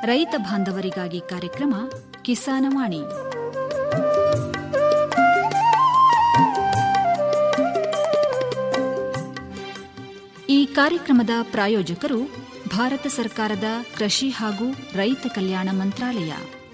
ರೈತ ಬಾಂಧವರಿಗಾಗಿ ಕಾರ್ಯಕ್ರಮ ಕಿಸಾನವಾಣಿ ಈ ಕಾರ್ಯಕ್ರಮದ ಪ್ರಾಯೋಜಕರು ಭಾರತ ಸರ್ಕಾರದ ಕೃಷಿ ಹಾಗೂ ರೈತ ಕಲ್ಯಾಣ ಮಂತ್ರಾಲಯ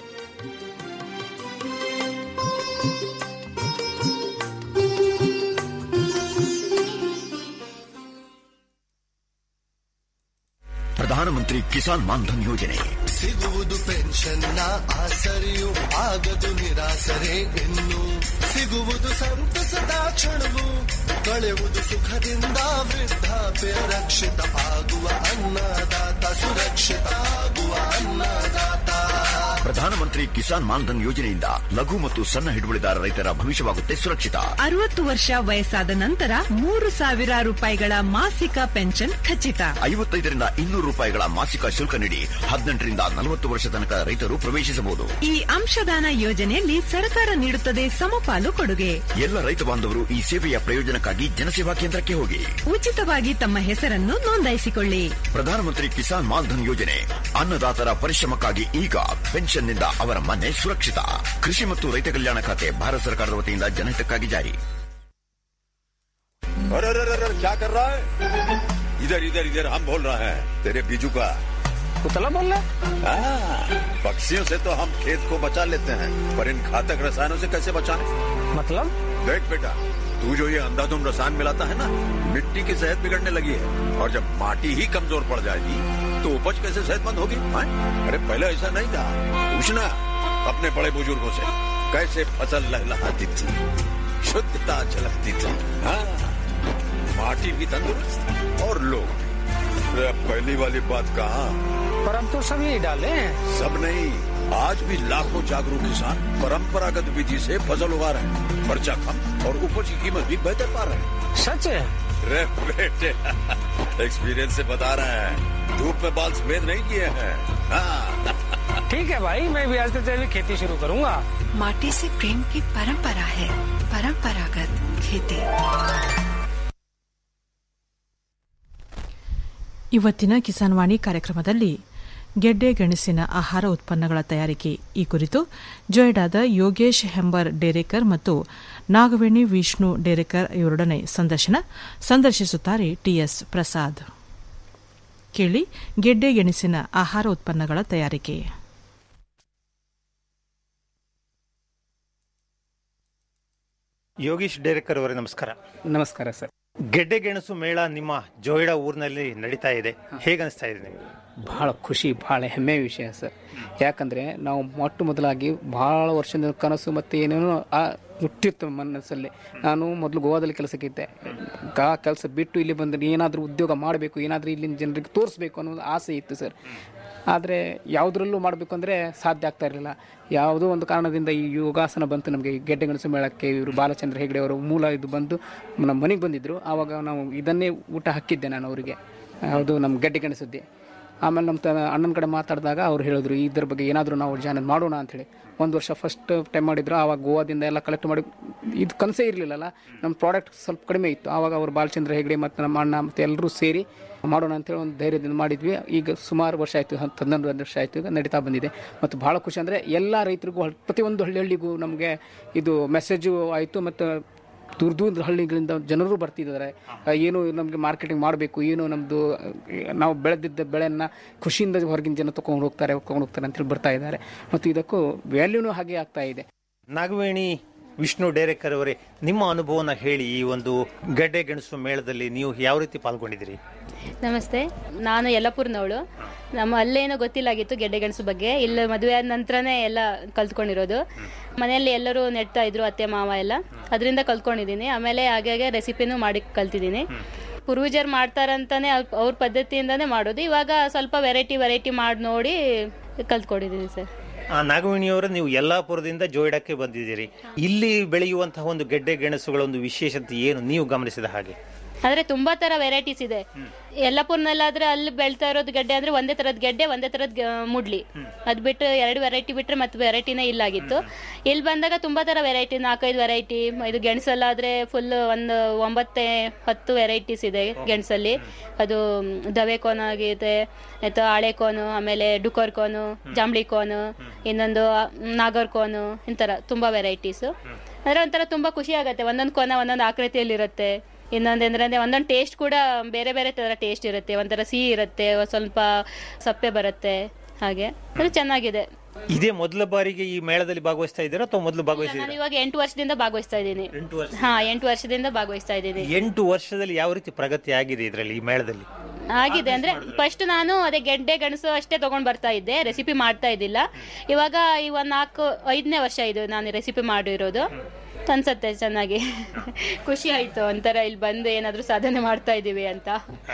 ಪ್ರಧಾನಮಂತ್ರಿ ಕಿಸಾನ್ ಮಾನ್ಧನ್ ಯೋಜನೆ ಸಿಗುವುದು ಪೆನ್ಷನ್ನ ಆಸರೆಯು ಆಗದು ನಿರಾಸರೆ ಇನ್ನು ಸಿಗುವುದು ಸಂತಸದ ಕ್ಷಣವು ಕಳೆಯುವುದು ಸುಖದಿಂದ ವೃದ್ಧಾಪ್ಯ ರಕ್ಷಿತ ಆಗುವ ಅನ್ನದಾತ ಸುರಕ್ಷಿತ ಆಗುವ ಅನ್ನದಾತ ಪ್ರಧಾನಮಂತ್ರಿ ಕಿಸಾನ್ ಮಾನ್ಧನ್ ಯೋಜನೆಯಿಂದ ಲಘು ಮತ್ತು ಸಣ್ಣ ಹಿಡುವಳಿದಾರ ರೈತರ ಭವಿಷ್ಯವಾಗುತ್ತೆ ಸುರಕ್ಷಿತ ಅರವತ್ತು ವರ್ಷ ವಯಸ್ಸಾದ ನಂತರ ಮೂರು ಸಾವಿರ ರೂಪಾಯಿಗಳ ಮಾಸಿಕ ಪೆನ್ಷನ್ ಖಚಿತ ಐವತ್ತೈದರಿಂದ ಇನ್ನೂರು ರೂಪಾಯಿಗಳ ಮಾಸಿಕ ಶುಲ್ಕ ನೀಡಿ ಹದಿನೆಂಟರಿಂದ ನಲವತ್ತು ವರ್ಷ ತನಕ ರೈತರು ಪ್ರವೇಶಿಸಬಹುದು ಈ ಅಂಶದಾನ ಯೋಜನೆಯಲ್ಲಿ ಸರ್ಕಾರ ನೀಡುತ್ತದೆ ಸಮಪಾಲು ಕೊಡುಗೆ ಎಲ್ಲ ರೈತ ಬಾಂಧವರು ಈ ಸೇವೆಯ ಪ್ರಯೋಜನಕ್ಕಾಗಿ ಜನಸೇವಾ ಕೇಂದ್ರಕ್ಕೆ ಹೋಗಿ ಉಚಿತವಾಗಿ ತಮ್ಮ ಹೆಸರನ್ನು ನೋಂದಾಯಿಸಿಕೊಳ್ಳಿ ಪ್ರಧಾನಮಂತ್ರಿ ಕಿಸಾನ್ ಮಾನ್ಧನ್ ಯೋಜನೆ ಅನ್ನದಾತರ ಪರಿಶ್ರಮಕ್ಕಾಗಿ ಈಗ ಪೆನ್ಷನ್ನಿಂದ ಅವರ ಮನೆ ಸುರಕ್ಷಿತ ಕೃಷಿ ಮತ್ತು ರೈತ ಕಲ್ಯಾಣ ಖಾತೆ ಭಾರತ ಸರ್ಕಾರದ ವತಿಯಿಂದ ಜನಹಿತಕ್ಕಾಗಿ ಜಾರಿ अरे अरे अरे अरे, क्या कर रहा है इधर इधर इधर हम बोल रहे हैं तेरे बीजू का कुतला बोल रहा हाँ, पक्षियों से तो हम खेत को बचा लेते हैं पर इन घातक रसायनों से कैसे बचाएं? मतलब देख बेटा तू जो ये अंधाधुंध रसायन मिलाता है ना मिट्टी की सेहत बिगड़ने लगी है और जब माटी ही कमजोर पड़ जाएगी तो उपज कैसे सेहतमंद होगी हाँ? अरे पहले ऐसा नहीं था पूछना अपने बड़े बुजुर्गों से कैसे फसल लहलहाती थी शुद्धता झलकती थी हाँ माटी भी तंदुरुस्त और लोग भी अरे अब पहली वाली बात कहाँ पर हम तो सब यही डाले हैं सब नहीं आज भी लाखों जागरूक किसान परंपरागत विधि से फसल उगा रहे हैं खर्चा कम और उपज की कीमत भी बेहतर पा रहे हैं सच है रे बेटे एक्सपीरियंस से बता रहे हैं धूप में बाल सफेद नहीं किए हैं हाँ ठीक है भाई मैं भी आज से जैविक खेती शुरू करूंगा माटी से प्रेम की परंपरा है परंपरागत खेती ಇವತ್ತಿನ ಕಿಸಾನ್ ವಾಣಿ ಕಾರ್ಯಕ್ರಮದಲ್ಲಿ ಗೆಡ್ಡೆ ಗೆಣಸಿನ ಆಹಾರ ಉತ್ಪನ್ನಗಳ ತಯಾರಿಕೆ ಈ ಕುರಿತು ಜೊಯ್ಡಾದ ಯೋಗೇಶ್ ಹೆಂಬರ್ ಡೇರೇಕರ್ ಮತ್ತು ನಾಗವೇಣಿ ವಿಷ್ಣು ಡೇರೇಕರ್ ಇವರೊಡನೆ ಸಂದರ್ಶನ ಸಂದರ್ಶಿಸುತ್ತಾರೆ ಟಿಎಸ್ ಪ್ರಸಾದ್ ಕೇಳಿ ಗೆಡ್ಡೆ ಗೆಣಸಿನ ಆಹಾರ ಉತ್ಪನ್ನಗಳ ತಯಾರಿಕೆ ಯೋಗೀಶ್ ಡೇರೇಕರ್ ಅವರೇ ನಮಸ್ಕಾರ ನಮಸ್ಕಾರ ಸರ್ ಗೆಡ್ಡೆ ಗೆಣಸು ಮೇಳ ನಿಮ್ಮ ಜೋಯಿಡಾ ಊರಿನಲ್ಲಿ ನಡೀತಾ ಇದೆ ಹೇಗನ್ನಿಸ್ತಾ ಇದೆ ನಿಮಗೆ ಬಹಳ ಖುಷಿ ಬಹಳ ಹೆಮ್ಮೆಯ ವಿಷಯ ಸರ್ ಯಾಕಂದ್ರೆ ನಾವು ಮೊಟ್ಟ ಮೊದಲಾಗಿ ಬಹಳ ವರ್ಷದ ಕನಸು ಮತ್ತೆ ಏನೇನೋ ಆ ಹುಟ್ಟಿತ್ತು ಮನಸ್ಸಲ್ಲಿ ನಾನು ಮೊದಲು ಗೋವಾದಲ್ಲಿ ಕೆಲಸಕ್ಕಿದ್ದೆ ಆ ಕೆಲಸ ಬಿಟ್ಟು ಇಲ್ಲಿ ಬಂದರೆ ಏನಾದರೂ ಉದ್ಯೋಗ ಮಾಡಬೇಕು ಏನಾದರೂ ಇಲ್ಲಿನ ಜನರಿಗೆ ತೋರಿಸ್ಬೇಕು ಅನ್ನೋದು ಆಸೆ ಇತ್ತು ಸರ್ ಆದರೆ ಯಾವುದರಲ್ಲೂ ಮಾಡಬೇಕು ಅಂದರೆ ಸಾಧ್ಯ ಆಗ್ತಾ ಇರಲಿಲ್ಲ ಯಾವುದೋ ಒಂದು ಕಾರಣದಿಂದ ಈ ಯೋಗಾಸನ ಬಂತು ನಮಗೆ ಗೆಡ್ಡೆ ಗೆಣಸು ಮೇಳಕ್ಕೆ ಇವರು ಬಾಲಚಂದ್ರ ಹೆಗಡೆ ಅವರು ಮೂಲ ಇದು ಬಂದು ನಮ್ಮ ಮನೆಗೆ ಬಂದಿದ್ದರು ಆವಾಗ ನಾವು ಇದನ್ನೇ ಊಟ ಹಾಕಿದ್ದೆ ನಾನು ಅವರಿಗೆ ಯಾವುದು ನಮ್ಮ ಗೆಡ್ಡೆ ಗೆಣಸದ್ದೆ ಆಮೇಲೆ ನಮ್ಮ ತ ಅಣ್ಣನ ಕಡೆ ಮಾತಾಡಿದಾಗ ಅವ್ರು ಹೇಳಿದ್ರು ಇದ್ರ ಬಗ್ಗೆ ಏನಾದರೂ ನಾವು ಜಾನ ಮಾಡೋಣ ಅಂಥೇಳಿ ಒಂದು ವರ್ಷ ಫಸ್ಟ್ ಟೈಮ್ ಮಾಡಿದ್ರು ಆವಾಗ ಗೋವಾದಿಂದ ಎಲ್ಲ ಕಲೆಕ್ಟ್ ಮಾಡಿ ಇದು ಕನಸೇ ಇರಲಿಲ್ಲಲ್ಲ ನಮ್ಮ ಪ್ರಾಡಕ್ಟ್ ಸ್ವಲ್ಪ ಕಡಿಮೆ ಇತ್ತು ಆವಾಗ ಅವರು ಬಾಲಚಂದ್ರ ಹೆಗಡೆ ಮತ್ತು ನಮ್ಮ ಅಣ್ಣ ಮತ್ತು ಎಲ್ಲರೂ ಸೇರಿ ಮಾಡೋಣ ಅಂತೇಳಿ ಒಂದು ಧೈರ್ಯದಿಂದ ಮಾಡಿದ್ವಿ ಈಗ ಸುಮಾರು ವರ್ಷ ಆಯಿತು ಹತ್ತು ಹನ್ನೊಂದು ವರ್ಷ ಆಯಿತು ಈಗ ನಡೀತಾ ಬಂದಿದೆ ಮತ್ತು ಭಾಳ ಖುಷಿ ಅಂದರೆ ಎಲ್ಲ ರೈತರಿಗೂ ಹಳ್- ಪ್ರತಿಯೊಂದು ಹಳ್ಳಿ ಹಳ್ಳಿಗೂ ನಮಗೆ ಇದು ಮೆಸೇಜು ಆಯಿತು ಮತ್ತು ದೂರ ದೂರದ ಹಳ್ಳಿಗಳಿಂದ ಜನರು ಬರ್ತಿದ್ದಾರೆ ಆ, ಏನು ನಮಗೆ ಮಾರ್ಕೆಟಿಂಗ್ ಮಾಡಬೇಕು ಏನು ನಮ್ಮದು ನಾವು ಬೆಳೆದಿದ್ದ ಬೆಳೆಯನ್ನು ಖುಷಿಯಿಂದ ಹೊರಗಿನ ಜನ ತೊಗೊಂಡು ಹೋಗ್ತಾರೆ ತೊಗೊಂಡು ಹೋಗ್ತಾರೆ ಅಂತೇಳಿ ಬರ್ತಾ ಇದ್ದಾರೆ ಮತ್ತು ಇದಕ್ಕೂ ವ್ಯಾಲ್ಯೂನೂ ಹಾಗೆ ಆಗ್ತಾ ಇದೆ ನಾಗವೇಣಿ ವಿಷ್ಣು ಡೇರೇಕರ್ ಅವರೇ ನಿಮ್ಮ ಅನುಭವನ ಹೇಳಿ ಈ ಒಂದು ಗೆಡ್ಡೆ ಗೆಣಸು ಮೇಳದಲ್ಲಿ ನೀವು ಯಾವ ರೀತಿ ಪಾಲ್ಗೊಂಡಿದ್ದೀರಿ ನಮಸ್ತೆ ನಾನು ಯಲ್ಲಪುರ್ನವಳು ನಮ್ಮ ಅಲ್ಲೇನೋ ಗೊತ್ತಿಲ್ಲಾಗಿತ್ತು ಗೆಡ್ಡೆ ಗೆಣಸು ಬಗ್ಗೆ ಇಲ್ಲ ಮದುವೆ ಆದ ನಂತರನೇ ಎಲ್ಲ ಕಲ್ತ್ಕೊಂಡಿರೋದು ಮನೆಯಲ್ಲಿ ಎಲ್ಲರೂ ನೆಡ್ತಾ ಇದ್ರು ಅತ್ತೆ ಮಾವ ಎಲ್ಲ ಅದರಿಂದ ಕಲ್ತ್ಕೊಂಡಿದ್ದೀನಿ ಆಮೇಲೆ ಹಾಗೆ ರೆಸಿಪಿನೂ ಮಾಡಿ ಕಲ್ತಿದ್ದೀನಿ ಪೂರ್ವಜರು ಮಾಡ್ತಾರಂತಾನೆ ಅವ್ರ್- ಅವ್ರ ಪದ್ಧತಿಯಿಂದಾನೇ ಮಾಡೋದು ಇವಾಗ ಸ್ವಲ್ಪ ವೆರೈಟಿ ವೆರೈಟಿ ಮಾಡಿ ನೋಡಿ ಕಲ್ತ್ಕೊಂಡಿದ್ದೀನಿ ಸರ್ ಆ, ನಾಗವೇಣಿಯವರೇ ನೀವು ಯಲ್ಲಾಪುರದಿಂದ ಜೋಯಿಡಾಕ್ಕೆ ಬಂದಿದ್ದೀರಿ ಇಲ್ಲಿ ಬೆಳೆಯುವಂತಹ ಒಂದು ಗೆಡ್ಡೆ ಗೆಣಸುಗಳ ಒಂದು ವಿಶೇಷತೆ ಏನು ನೀವು ಗಮನಿಸಿದ ಹಾಗೆ ಅಂದ್ರೆ ತುಂಬಾ ತರ ವೆರೈಟೀಸ್ ಇದೆ ಯಲ್ಲಪುರ್ನಲ್ಲಾದ್ರೆ ಅಲ್ಲಿ ಬೆಳ್ತಾ ಇರೋದು ಗಡ್ಡೆ ಅಂದ್ರೆ ಒಂದೇ ತರದ್ ಗೆಡ್ಡೆ ಒಂದೇ ತರದ್ ಗ- ಮುಡ್ಲಿ ಅದ್ ಬಿಟ್ಟು ಎರಡು ವೆರೈಟಿ ಬಿಟ್ರೆ ಮತ್ತೆ ವೆರೈಟಿನೇ ಇಲ್ಲ ಆಗಿತ್ತು ಇಲ್ಲಿ ಬಂದಾಗ ತುಂಬಾ ತರ ವೆರೈಟಿ ನಾಲ್ಕೈದು ವೆರೈಟಿ ಇದು ಗೆಣಸಲ್ಲಾದ್ರೆ ಫುಲ್ ಒಂದು ಒಂಬತ್ತೇ ಹತ್ತು ವೆರೈಟೀಸ್ ಇದೆ ಗೆಣಸಲ್ಲಿ ಅದು ಮ್, ದವೆ ಕೋನ್ ಆಗಿದೆ ಅಥವಾ ಹಳೆ ಕೋನು ಆಮೇಲೆ ಡುಕೋರ್ ಕೋನು ಜಾಂಬಳಿ ಕೋನು ಇನ್ನೊಂದು ಆ, ನಾಗರ್ ಕೋನು ಇಂತರ ತುಂಬಾ ವೆರೈಟೀಸ್ ಅಂದ್ರೆ ಒಂಥರ ತುಂಬಾ ಖುಷಿ ಆಗತ್ತೆ ಒಂದೊಂದು ಕೋನ ಒಂದೊಂದು ಆಕೃತಿಯಲ್ಲಿ ಇರುತ್ತೆ ಇನ್ನೊಂದು ಅಂದ್ರೆ ಒಂದೊಂದು ಟೇಸ್ಟ್ ಕೂಡ ಬೇರೆ ಬೇರೆ ತರ ಟೇಸ್ಟ್ ಇರುತ್ತೆ ಒಂಥರ ಸಿಹಿ ಇರುತ್ತೆ ಒಂದ್ ಸ್ವಲ್ಪ ಸಪ್ಪೆ ಬರುತ್ತೆ ಹಾಗೆ ಅದು ಚೆನ್ನಾಗಿದೆ ಇದೇ ಮೊದಲ ಬಾರಿಗೆ ಈ ಮೇಳದಲ್ಲಿ ಭಾಗವಹಿಸ್ತಾ ಇದ್ದೀರಾ ಅಥವಾ ಮೊದಲು ಭಾಗವಹಿಸಿದ್ದೀರಾ ನಾನು ಇವಾಗ ಎಂಟು ವರ್ಷದಿಂದ ಭಾಗವಹಿಸ್ತಾ ಇದ್ದೀನಿ ಎಂಟು ವರ್ಷ ಹಾ ಎಂಟು ವರ್ಷದಿಂದ ಭಾಗವಹಿಸ್ತಾ ಇದ್ದೀನಿ ಎಂಟು ವರ್ಷದಲ್ಲಿ ಯಾವ ರೀತಿ ಪ್ರಗತಿ ಆಗಿದೆ ಇದರಲ್ಲಿ ಈ ಮೇಳದಲ್ಲಿ ಆಗಿದೆ ಅಂದ್ರೆ ಫಸ್ಟ್ ನಾನು ಅದೇ ಗೆಡ್ಡೆ ಗೆಣಸು ಅಷ್ಟೇ ತಗೊಂಡ್ ಬರ್ತಾ ಇದ್ದೆ ರೆಸಿಪಿ ಮಾಡ್ತಾ ಇದ್ದಿಲ್ಲ ಇವಾಗ ಈ ಒಂದ್ ನಾಲ್ಕು ಐದನೇ ವರ್ಷ ಇದು ನಾನು ರೆಸಿಪಿ ಮಾಡಿರೋದು ಅನ್ಸತ್ತೆ ಚೆನ್ನಾಗಿ ಖುಷಿ ಆಯ್ತು ಒಂಥರ ಇಲ್ಲಿ ಬಂದು ಏನಾದ್ರೂ ಸಾಧನೆ ಮಾಡ್ತಾ ಇದೀವಿ ಅಂತ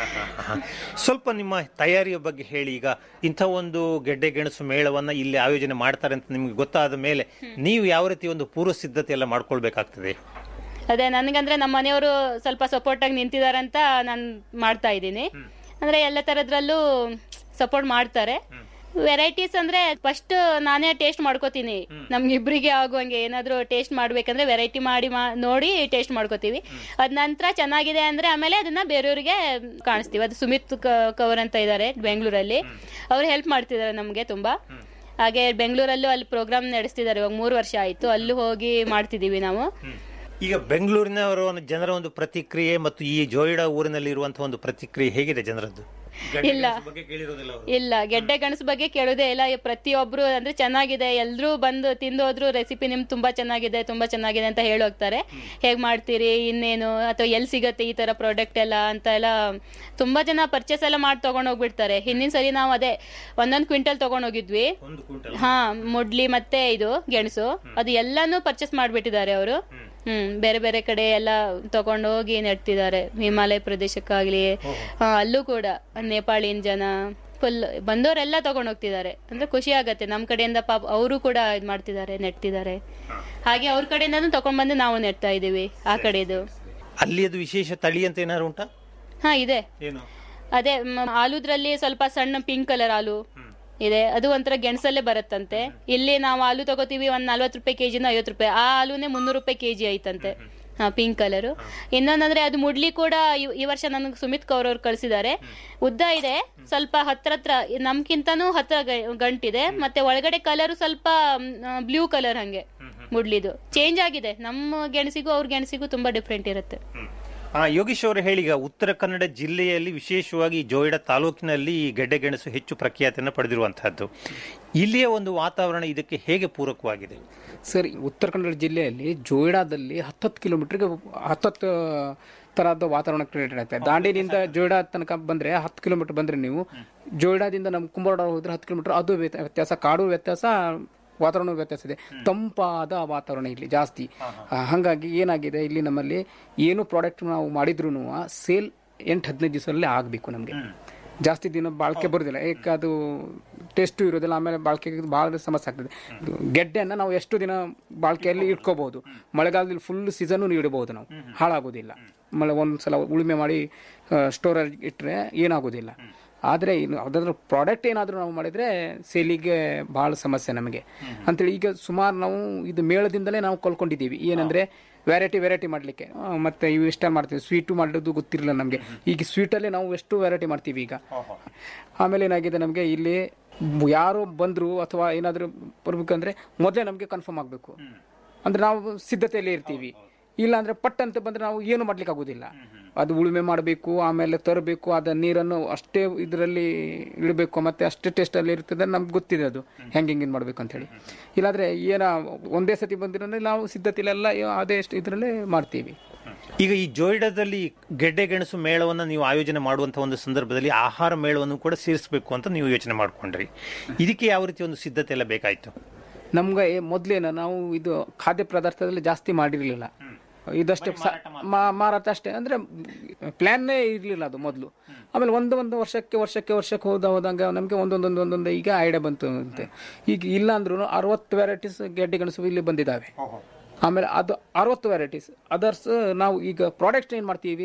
ಸ್ವಲ್ಪ ನಿಮ್ಮ ತಯಾರಿಯ ಬಗ್ಗೆ ಹೇಳಿ ಈಗ ಇಂಥ ಒಂದು ಗೆಡ್ಡೆ ಗೆಣಸು ಮೇಳವನ್ನ ಇಲ್ಲಿ ಆಯೋಜನೆ ಮಾಡ್ತಾರೆ ಅಂತ ನಿಮ್ಗೆ ಗೊತ್ತಾದ ಮೇಲೆ ನೀವು ಯಾವ ರೀತಿ ಒಂದು ಪೂರ್ವ ಸಿದ್ಧತೆ ಎಲ್ಲ ಮಾಡ್ಕೊಳ್ಬೇಕಾಗ್ತದೆ ಅದೇ ನನ್ಗಂದ್ರೆ ನಮ್ಮ ಮನೆಯವರು ಸ್ವಲ್ಪ ಸಪೋರ್ಟ್ ಆಗಿ ನಿಂತಿದಾರಂತ ನಾನು ಮಾಡ್ತಾ ಇದ್ದೀನಿ ಅಂದ್ರೆ ಎಲ್ಲ ತರದ್ರಲ್ಲೂ ಸಪೋರ್ಟ್ ಮಾಡ್ತಾರೆ ವೆರೈಟೀಸ್ ಅಂದ್ರೆ ಫಸ್ಟ್ ನಾನೇ ಟೇಸ್ಟ್ ಮಾಡ್ಕೋತೀನಿ ನಮ್ಗೆ ಇಬ್ರಿಗೆ ಆಗುವಂಗೆ ಏನಾದ್ರು ಟೇಸ್ಟ್ ಮಾಡ್ಬೇಕಂದ್ರೆ ವೆರೈಟಿ ಮಾಡಿ ಮಾ- ನೋಡಿ ಟೇಸ್ಟ್ ಮಾಡ್ಕೋತೀವಿ ಅದ್ ನಂತರ ಚೆನ್ನಾಗಿದೆ ಅಂದ್ರೆ ಆಮೇಲೆ ಅದನ್ನ ಬೇರೆಯವ್ರಿಗೆ ಕಾಣಿಸ್ತೀವಿ ಅದು ಸುಮಿತ್ ಕ- ಕವರ್ ಅಂತ ಇದ್ದಾರೆ ಬೆಂಗಳೂರಲ್ಲಿ ಅವ್ರು ಹೆಲ್ಪ್ ಮಾಡ್ತಿದ್ದಾರೆ ನಮ್ಗೆ ತುಂಬಾ ಹಾಗೆ ಬೆಂಗಳೂರಲ್ಲೂ ಅಲ್ಲಿ ಪ್ರೋಗ್ರಾಮ್ ನಡೆಸ್ತಿದ್ದಾರೆ ಇವಾಗ ಮೂರು ವರ್ಷ ಆಯ್ತು ಅಲ್ಲೂ ಹೋಗಿ ಮಾಡ್ತಿದೀವಿ ನಾವು ಈಗ ಬೆಂಗಳೂರಿನವರ ಒಂದು ಜನರ ಒಂದು ಪ್ರತಿಕ್ರಿಯೆ ಮತ್ತು ಈ ಜೋಯಿಡಾ ಊರಿನಲ್ಲಿ ಇರುವಂತಹ ಒಂದು ಪ್ರತಿಕ್ರಿಯೆ ಹೇಗಿದೆ ಜನರದ್ದು ಇಲ್ಲ ಬಗ್ಗೆ ಕೇಳಿರೋದಿಲ್ಲ ಅವರು ಇಲ್ಲ ಗೆಡ್ಡೆ ಗೆಣಸು ಬಗ್ಗೆ ಕೇಳೋದೇ ಇಲ್ಲ ಈ ಪ್ರತಿಯೊಬ್ರು ಅಂದ್ರೆ ಚೆನ್ನಾಗಿದೆ ಎಲ್ರೂ ಬಂದು ತಿಂದು ಹೋದ್ರು ರೆಸಿಪಿ ನಿಮ್ ತುಂಬಾ ಚೆನ್ನಾಗಿದೆ ತುಂಬಾ ಚೆನ್ನಾಗಿದೆ ಅಂತ ಹೇಳಿ ಹೋಗ್ತಾರೆ ಹೇಗ್ ಮಾಡ್ತೀರಿ ಇನ್ನೇನು ಅಥವಾ ಎಲ್ಲಿ ಸಿಗತ್ತೆ ಈ ತರ ಪ್ರಾಡಕ್ಟ್ ಎಲ್ಲ ಅಂತ ಎಲ್ಲ ತುಂಬಾ ಜನ ಪರ್ಚೇಸ್ ಎಲ್ಲ ಮಾಡಿ ತಗೊಂಡ್ ಹೋಗ್ಬಿಡ್ತಾರೆ ಹಿಂದಿನ ಸರಿ ನಾವು ಅದೇ ಒಂದೊಂದ್ ಕ್ವಿಂಟಲ್ ತಗೊಂಡ್ ಹೋಗಿದ್ವಿ ಒಂದು ಕ್ವಿಂಟಲ್ ಹಾ ಮುಡ್ಲಿ ಮತ್ತೆ ಇದು ಗೆಣಸು ಅದು ಎಲ್ಲಾನು ಪರ್ಚೇಸ್ ಮಾಡ್ಬಿಟ್ಟಿದ್ದಾರೆ ಅವರು ಹ್ಮ್ ಬೇರೆ ಬೇರೆ ಕಡೆ ಎಲ್ಲ ತಗೊಂಡು ಹೋಗಿ ನೆಡ್ತಿದ್ದಾರೆ ಹಿಮಾಲಯ ಪ್ರದೇಶಕ್ಕಾಗ್ಲಿ ಹಾ ಅಲ್ಲೂ ಕೂಡ ನೇಪಾಳಿನ ಜನ ಫುಲ್ ಬಂದವರೆಲ್ಲ ತಗೊಂಡ್ ಹೋಗ್ತಿದ್ದಾರೆ ಅಂದ್ರೆ ಖುಷಿ ಆಗತ್ತೆ ನಮ್ ಕಡೆಯಿಂದ ಪಾಪ ಅವರು ಕೂಡ ಇದ್ ಮಾಡ್ತಿದ್ದಾರೆ ನೆಡ್ತಿದ್ದಾರೆ ಹಾಗೆ ಅವ್ರ ಕಡೆಯಿಂದನೂ ತಗೊಂಡ್ ಬಂದು ನಾವು ನೆಡ್ತಾ ಇದೀವಿ ಆ ಕಡೆದು ಅಲ್ಲಿ ಅದು ವಿಶೇಷ ತಳಿ ಅಂತ ಏನಾದ್ರು ಉಂಟಾ ಹಾ ಇದೆ ಏನು ಅದೇ ಮ್, ಆಲೂದ್ರಲ್ಲಿ ಸ್ವಲ್ಪ ಸಣ್ಣ ಪಿಂಕ್ ಕಲರ್ ಆಲೂ ಇದೆ ಅದು ಒಂಥರ ಗೆಣಸಲ್ಲೇ ಬರುತ್ತಂತೆ ಇಲ್ಲಿ ನಾವು ಆಲೂ ತಗೋತೀವಿ ಒಂದ್ ನಲ್ವತ್ತು ರೂಪಾಯಿ ಕೆಜಿನ ಐವತ್ತು ರೂಪಾಯಿ ಆ ಆಲೂನೇ ಮುನ್ನೂರು ರೂಪಾಯಿ ಕೆಜಿ ಐತಂತೆ ಹಾ ಪಿಂಕ್ ಕಲರ್ ಇನ್ನೊಂದಂದ್ರೆ ಅದು ಮುಡ್ಲಿ ಕೂಡ ಈ- ಈ ವರ್ಷ ನನಗೆ ಸುಮಿತ್ ಕೌರ್ ಅವ್ರು ಕಳ್ಸಿದ್ದಾರೆ ಉದ್ದ ಇದೆ ಸ್ವಲ್ಪ ಹತ್ರ ಹತ್ರ ನಮ್ಕಿಂತನೂ ಹತ್ರ ಗ- ಗಂಟಿದೆ ಮತ್ತೆ ಒಳಗಡೆ ಕಲರ್ ಸ್ವಲ್ಪ ಬ್ಲೂ ಕಲರ್ ಹಂಗೆ ಮುಡ್ಲಿದು ಚೇಂಜ್ ಆಗಿದೆ ನಮ್ಮ ಗೆಣಸಿಗೂ ಅವ್ರ ಗೆಣಸಿಗೂ ತುಂಬಾ ಡಿಫ್ರೆಂಟ್ ಇರುತ್ತೆ ಆ, ಯೋಗೀಶ್ ಅವರು ಹೇಳೀಗ ಉತ್ತರ ಕನ್ನಡ ಜಿಲ್ಲೆಯಲ್ಲಿ ವಿಶೇಷವಾಗಿ ಜೋಯಿಡಾ ತಾಲೂಕಿನಲ್ಲಿ ಈ ಗೆಡ್ಡೆ ಗೆಣಸು ಹೆಚ್ಚು ಪ್ರಖ್ಯಾತಿಯನ್ನು ಪಡೆದಿರುವಂತಹದ್ದು ಇಲ್ಲಿಯ ಒಂದು ವಾತಾವರಣ ಇದಕ್ಕೆ ಹೇಗೆ ಪೂರಕವಾಗಿದೆ ಸರ್ ಉತ್ತರ ಕನ್ನಡ ಜಿಲ್ಲೆಯಲ್ಲಿ ಜೋಯಿಡಾದಲ್ಲಿ ಹತ್ತತ್ತು ಕಿಲೋಮೀಟರ್ಗೆ ಹತ್ತತ್ತು ತರಹದ ವಾತಾವರಣ ಕ್ರಿಯೇಟ್ ಆಗುತ್ತೆ ದಾಂಡೇಲಿಯಿಂದ ಜೋಯಿಡಾ ತನಕ ಬಂದ್ರೆ ಹತ್ತು ಕಿಲೋಮೀಟರ್ ಬಂದ್ರೆ ನೀವು ಜೋಯಿಡಾದಿಂದ ನಮ್ಮ ಕುಂಬಾರ ಹೋದ್ರೆ ಹತ್ತು ಕಿಲೋಮೀಟರ್ ಅದು ವ್ಯತ್ಯ- ವ್ಯತ್ಯಾಸ ಕಾಡು ವ್ಯತ್ಯಾಸ ವಾತಾವರಣ ವ್ಯತ್ಯಾಸ ಇದೆ ತಂಪಾದ ವಾತಾವರಣ ಇಲ್ಲಿ ಜಾಸ್ತಿ ಆ, ಹಾಗಾಗಿ ಏನಾಗಿದೆ ಇಲ್ಲಿ ನಮ್ಮಲ್ಲಿ ಏನು ಪ್ರಾಡಕ್ಟ್ ನಾವು ಮಾಡಿದ್ರು ಸೇಲ್ ಎಂಟು ಹದಿನೈದು ದಿವಸದಲ್ಲಿ ಆಗಬೇಕು ನಮಗೆ ಜಾಸ್ತಿ ದಿನ ಬಾಳಿಕೆ ಬರೋದಿಲ್ಲ ಏಕೆ ಅದು ಟೇಸ್ಟು ಇರೋದಿಲ್ಲ ಆಮೇಲೆ ಬಾಳಿಕೆಗೆ ಭಾಳ ಸಮಸ್ಯೆ ಆಗ್ತದೆ ಇದು ಗೆಡ್ಡೆಯನ್ನು ನಾವು ಎಷ್ಟು ದಿನ ಬಾಳಿಕೆಯಲ್ಲಿ ಇಟ್ಕೋಬಹುದು ಮಳೆಗಾಲದಲ್ಲಿ ಫುಲ್ ಸೀಸನ್ನು ಇಡಬಹುದು ನಾವು ಹಾಳಾಗೋದಿಲ್ಲ ಮಳೆ ಒಂದ್ಸಲ ಉಳುಮೆ ಮಾಡಿ ಸ್ಟೋರಲ್ಲಿ ಇಟ್ಟರೆ ಏನಾಗೋದಿಲ್ಲ ಆದರೆ ಇನ್ನು ಯಾವುದಾದ್ರೂ ಪ್ರಾಡಕ್ಟ್ ಏನಾದರೂ ನಾವು ಮಾಡಿದರೆ ಸೇಲಿಗೆ ಭಾಳ ಸಮಸ್ಯೆ ನಮಗೆ ಅಂತೇಳಿ ಈಗ ಸುಮಾರು ನಾವು ಇದು ಮೇಳದಿಂದಲೇ ನಾವು ಕಲ್ಕೊಂಡಿದ್ದೀವಿ ಏನಂದರೆ ವೆರೈಟಿ ವೆರೈಟಿ ಮಾಡಲಿಕ್ಕೆ ಮತ್ತೆ ಇವು ಇಷ್ಟ ಮಾಡ್ತೀವಿ ಸ್ವೀಟು ಮಾಡೋದು ಗೊತ್ತಿರಲಿಲ್ಲ ನಮಗೆ ಈಗ ಸ್ವೀಟಲ್ಲೇ ನಾವು ಎಷ್ಟು ವೆರೈಟಿ ಮಾಡ್ತೀವಿ ಈಗ ಆಮೇಲೆ ಏನಾಗಿದೆ ನಮಗೆ ಇಲ್ಲಿ ಯಾರು ಬಂದರು ಅಥವಾ ಏನಾದರೂ ಬರ್ಬೇಕಂದ್ರೆ ಮೊದಲೇ ನಮಗೆ ಕನ್ಫರ್ಮ್ ಆಗಬೇಕು ಅಂದ್ರೆ ನಾವು ಸಿದ್ಧತೆಯಲ್ಲಿ ಇರ್ತೀವಿ ಇಲ್ಲ ಅಂದ್ರೆ ಪಟ್ ಅಂತ ಬಂದ್ರೆ ನಾವು ಏನು ಮಾಡ್ಲಿಕ್ಕೆ ಆಗೋದಿಲ್ಲ ಅದು ಉಳುಮೆ ಮಾಡಬೇಕು ಆಮೇಲೆ ತರಬೇಕು ಅದ ನೀರನ್ನು ಅಷ್ಟೇ ಇದರಲ್ಲಿ ಇಡಬೇಕು ಮತ್ತೆ ಅಷ್ಟೇ ಟೇಸ್ಟ್ ಅಲ್ಲಿ ಇರ್ತದೆ ನಮ್ಗೆ ಗೊತ್ತಿದೆ ಅದು ಹೆಂಗೆ ಹೆಂಗೆ ಮಾಡ್ಬೇಕು ಅಂತ ಹೇಳಿ ಇಲ್ಲಾಂದ್ರೆ ಏನ ಒಂದೇ ಸತಿ ಬಂದಿರೋದ್ರೆ ನಾವು ಸಿದ್ಧತೆಲೆಲ್ಲ ಅದೇ ಇದರಲ್ಲೇ ಮಾಡ್ತೀವಿ ಈಗ ಈ ಜೋಯಿಡಾದಲ್ಲಿ ಗೆಡ್ಡೆ ಗೆಣಸು ಮೇಳವನ್ನು ನೀವು ಆಯೋಜನೆ ಮಾಡುವಂತಹ ಒಂದು ಸಂದರ್ಭದಲ್ಲಿ ಆಹಾರ ಮೇಳವನ್ನು ಕೂಡ ಸೇರಿಸಬೇಕು ಅಂತ ನೀವು ಯೋಚನೆ ಮಾಡ್ಕೊಂಡ್ರಿ ಇದಕ್ಕೆ ಯಾವ ರೀತಿ ಒಂದು ಸಿದ್ಧತೆ ಎಲ್ಲ ಬೇಕಾಯ್ತು ನಮ್ಗೆ ಮೊದಲೇನ ನಾವು ಇದು ಖಾದ್ಯ ಪದಾರ್ಥದಲ್ಲಿ ಜಾಸ್ತಿ ಮಾಡಿರಲಿಲ್ಲ ಇದಷ್ಟೇ ಸ- ಮಾ- ಮಾರಾಟ ಅಷ್ಟೇ ಅಂದ್ರೆ ಪ್ಲಾನ್ನೇ ಇರಲಿಲ್ಲ ಅದು ಮೊದಲು ಆಮೇಲೆ ಒಂದು ಒಂದು ವರ್ಷಕ್ಕೆ ವರ್ಷಕ್ಕೆ ವರ್ಷಕ್ಕೆ ಹೋದ ಹೋದಂಗೆ ನಮಗೆ ಒಂದೊಂದೊಂದು ಒಂದೊಂದು ಈಗ ಐಡಿಯಾ ಬಂತು ಅಂತೆ ಈಗ ಇಲ್ಲ ಅಂದ್ರೂ ಅರವತ್ತು ವೆರೈಟೀಸ್ ಗೆಡ್ಡೆ ಗೆಣಸು ಇಲ್ಲಿ ಬಂದಿದ್ದಾವೆ ಆಮೇಲೆ ಅದು ಅರವತ್ತು ವೆರೈಟೀಸ್ ಅದರ್ಸ್ ನಾವು ಈಗ ಪ್ರಾಡಕ್ಟ್ ಏನು ಮಾಡ್ತೀವಿ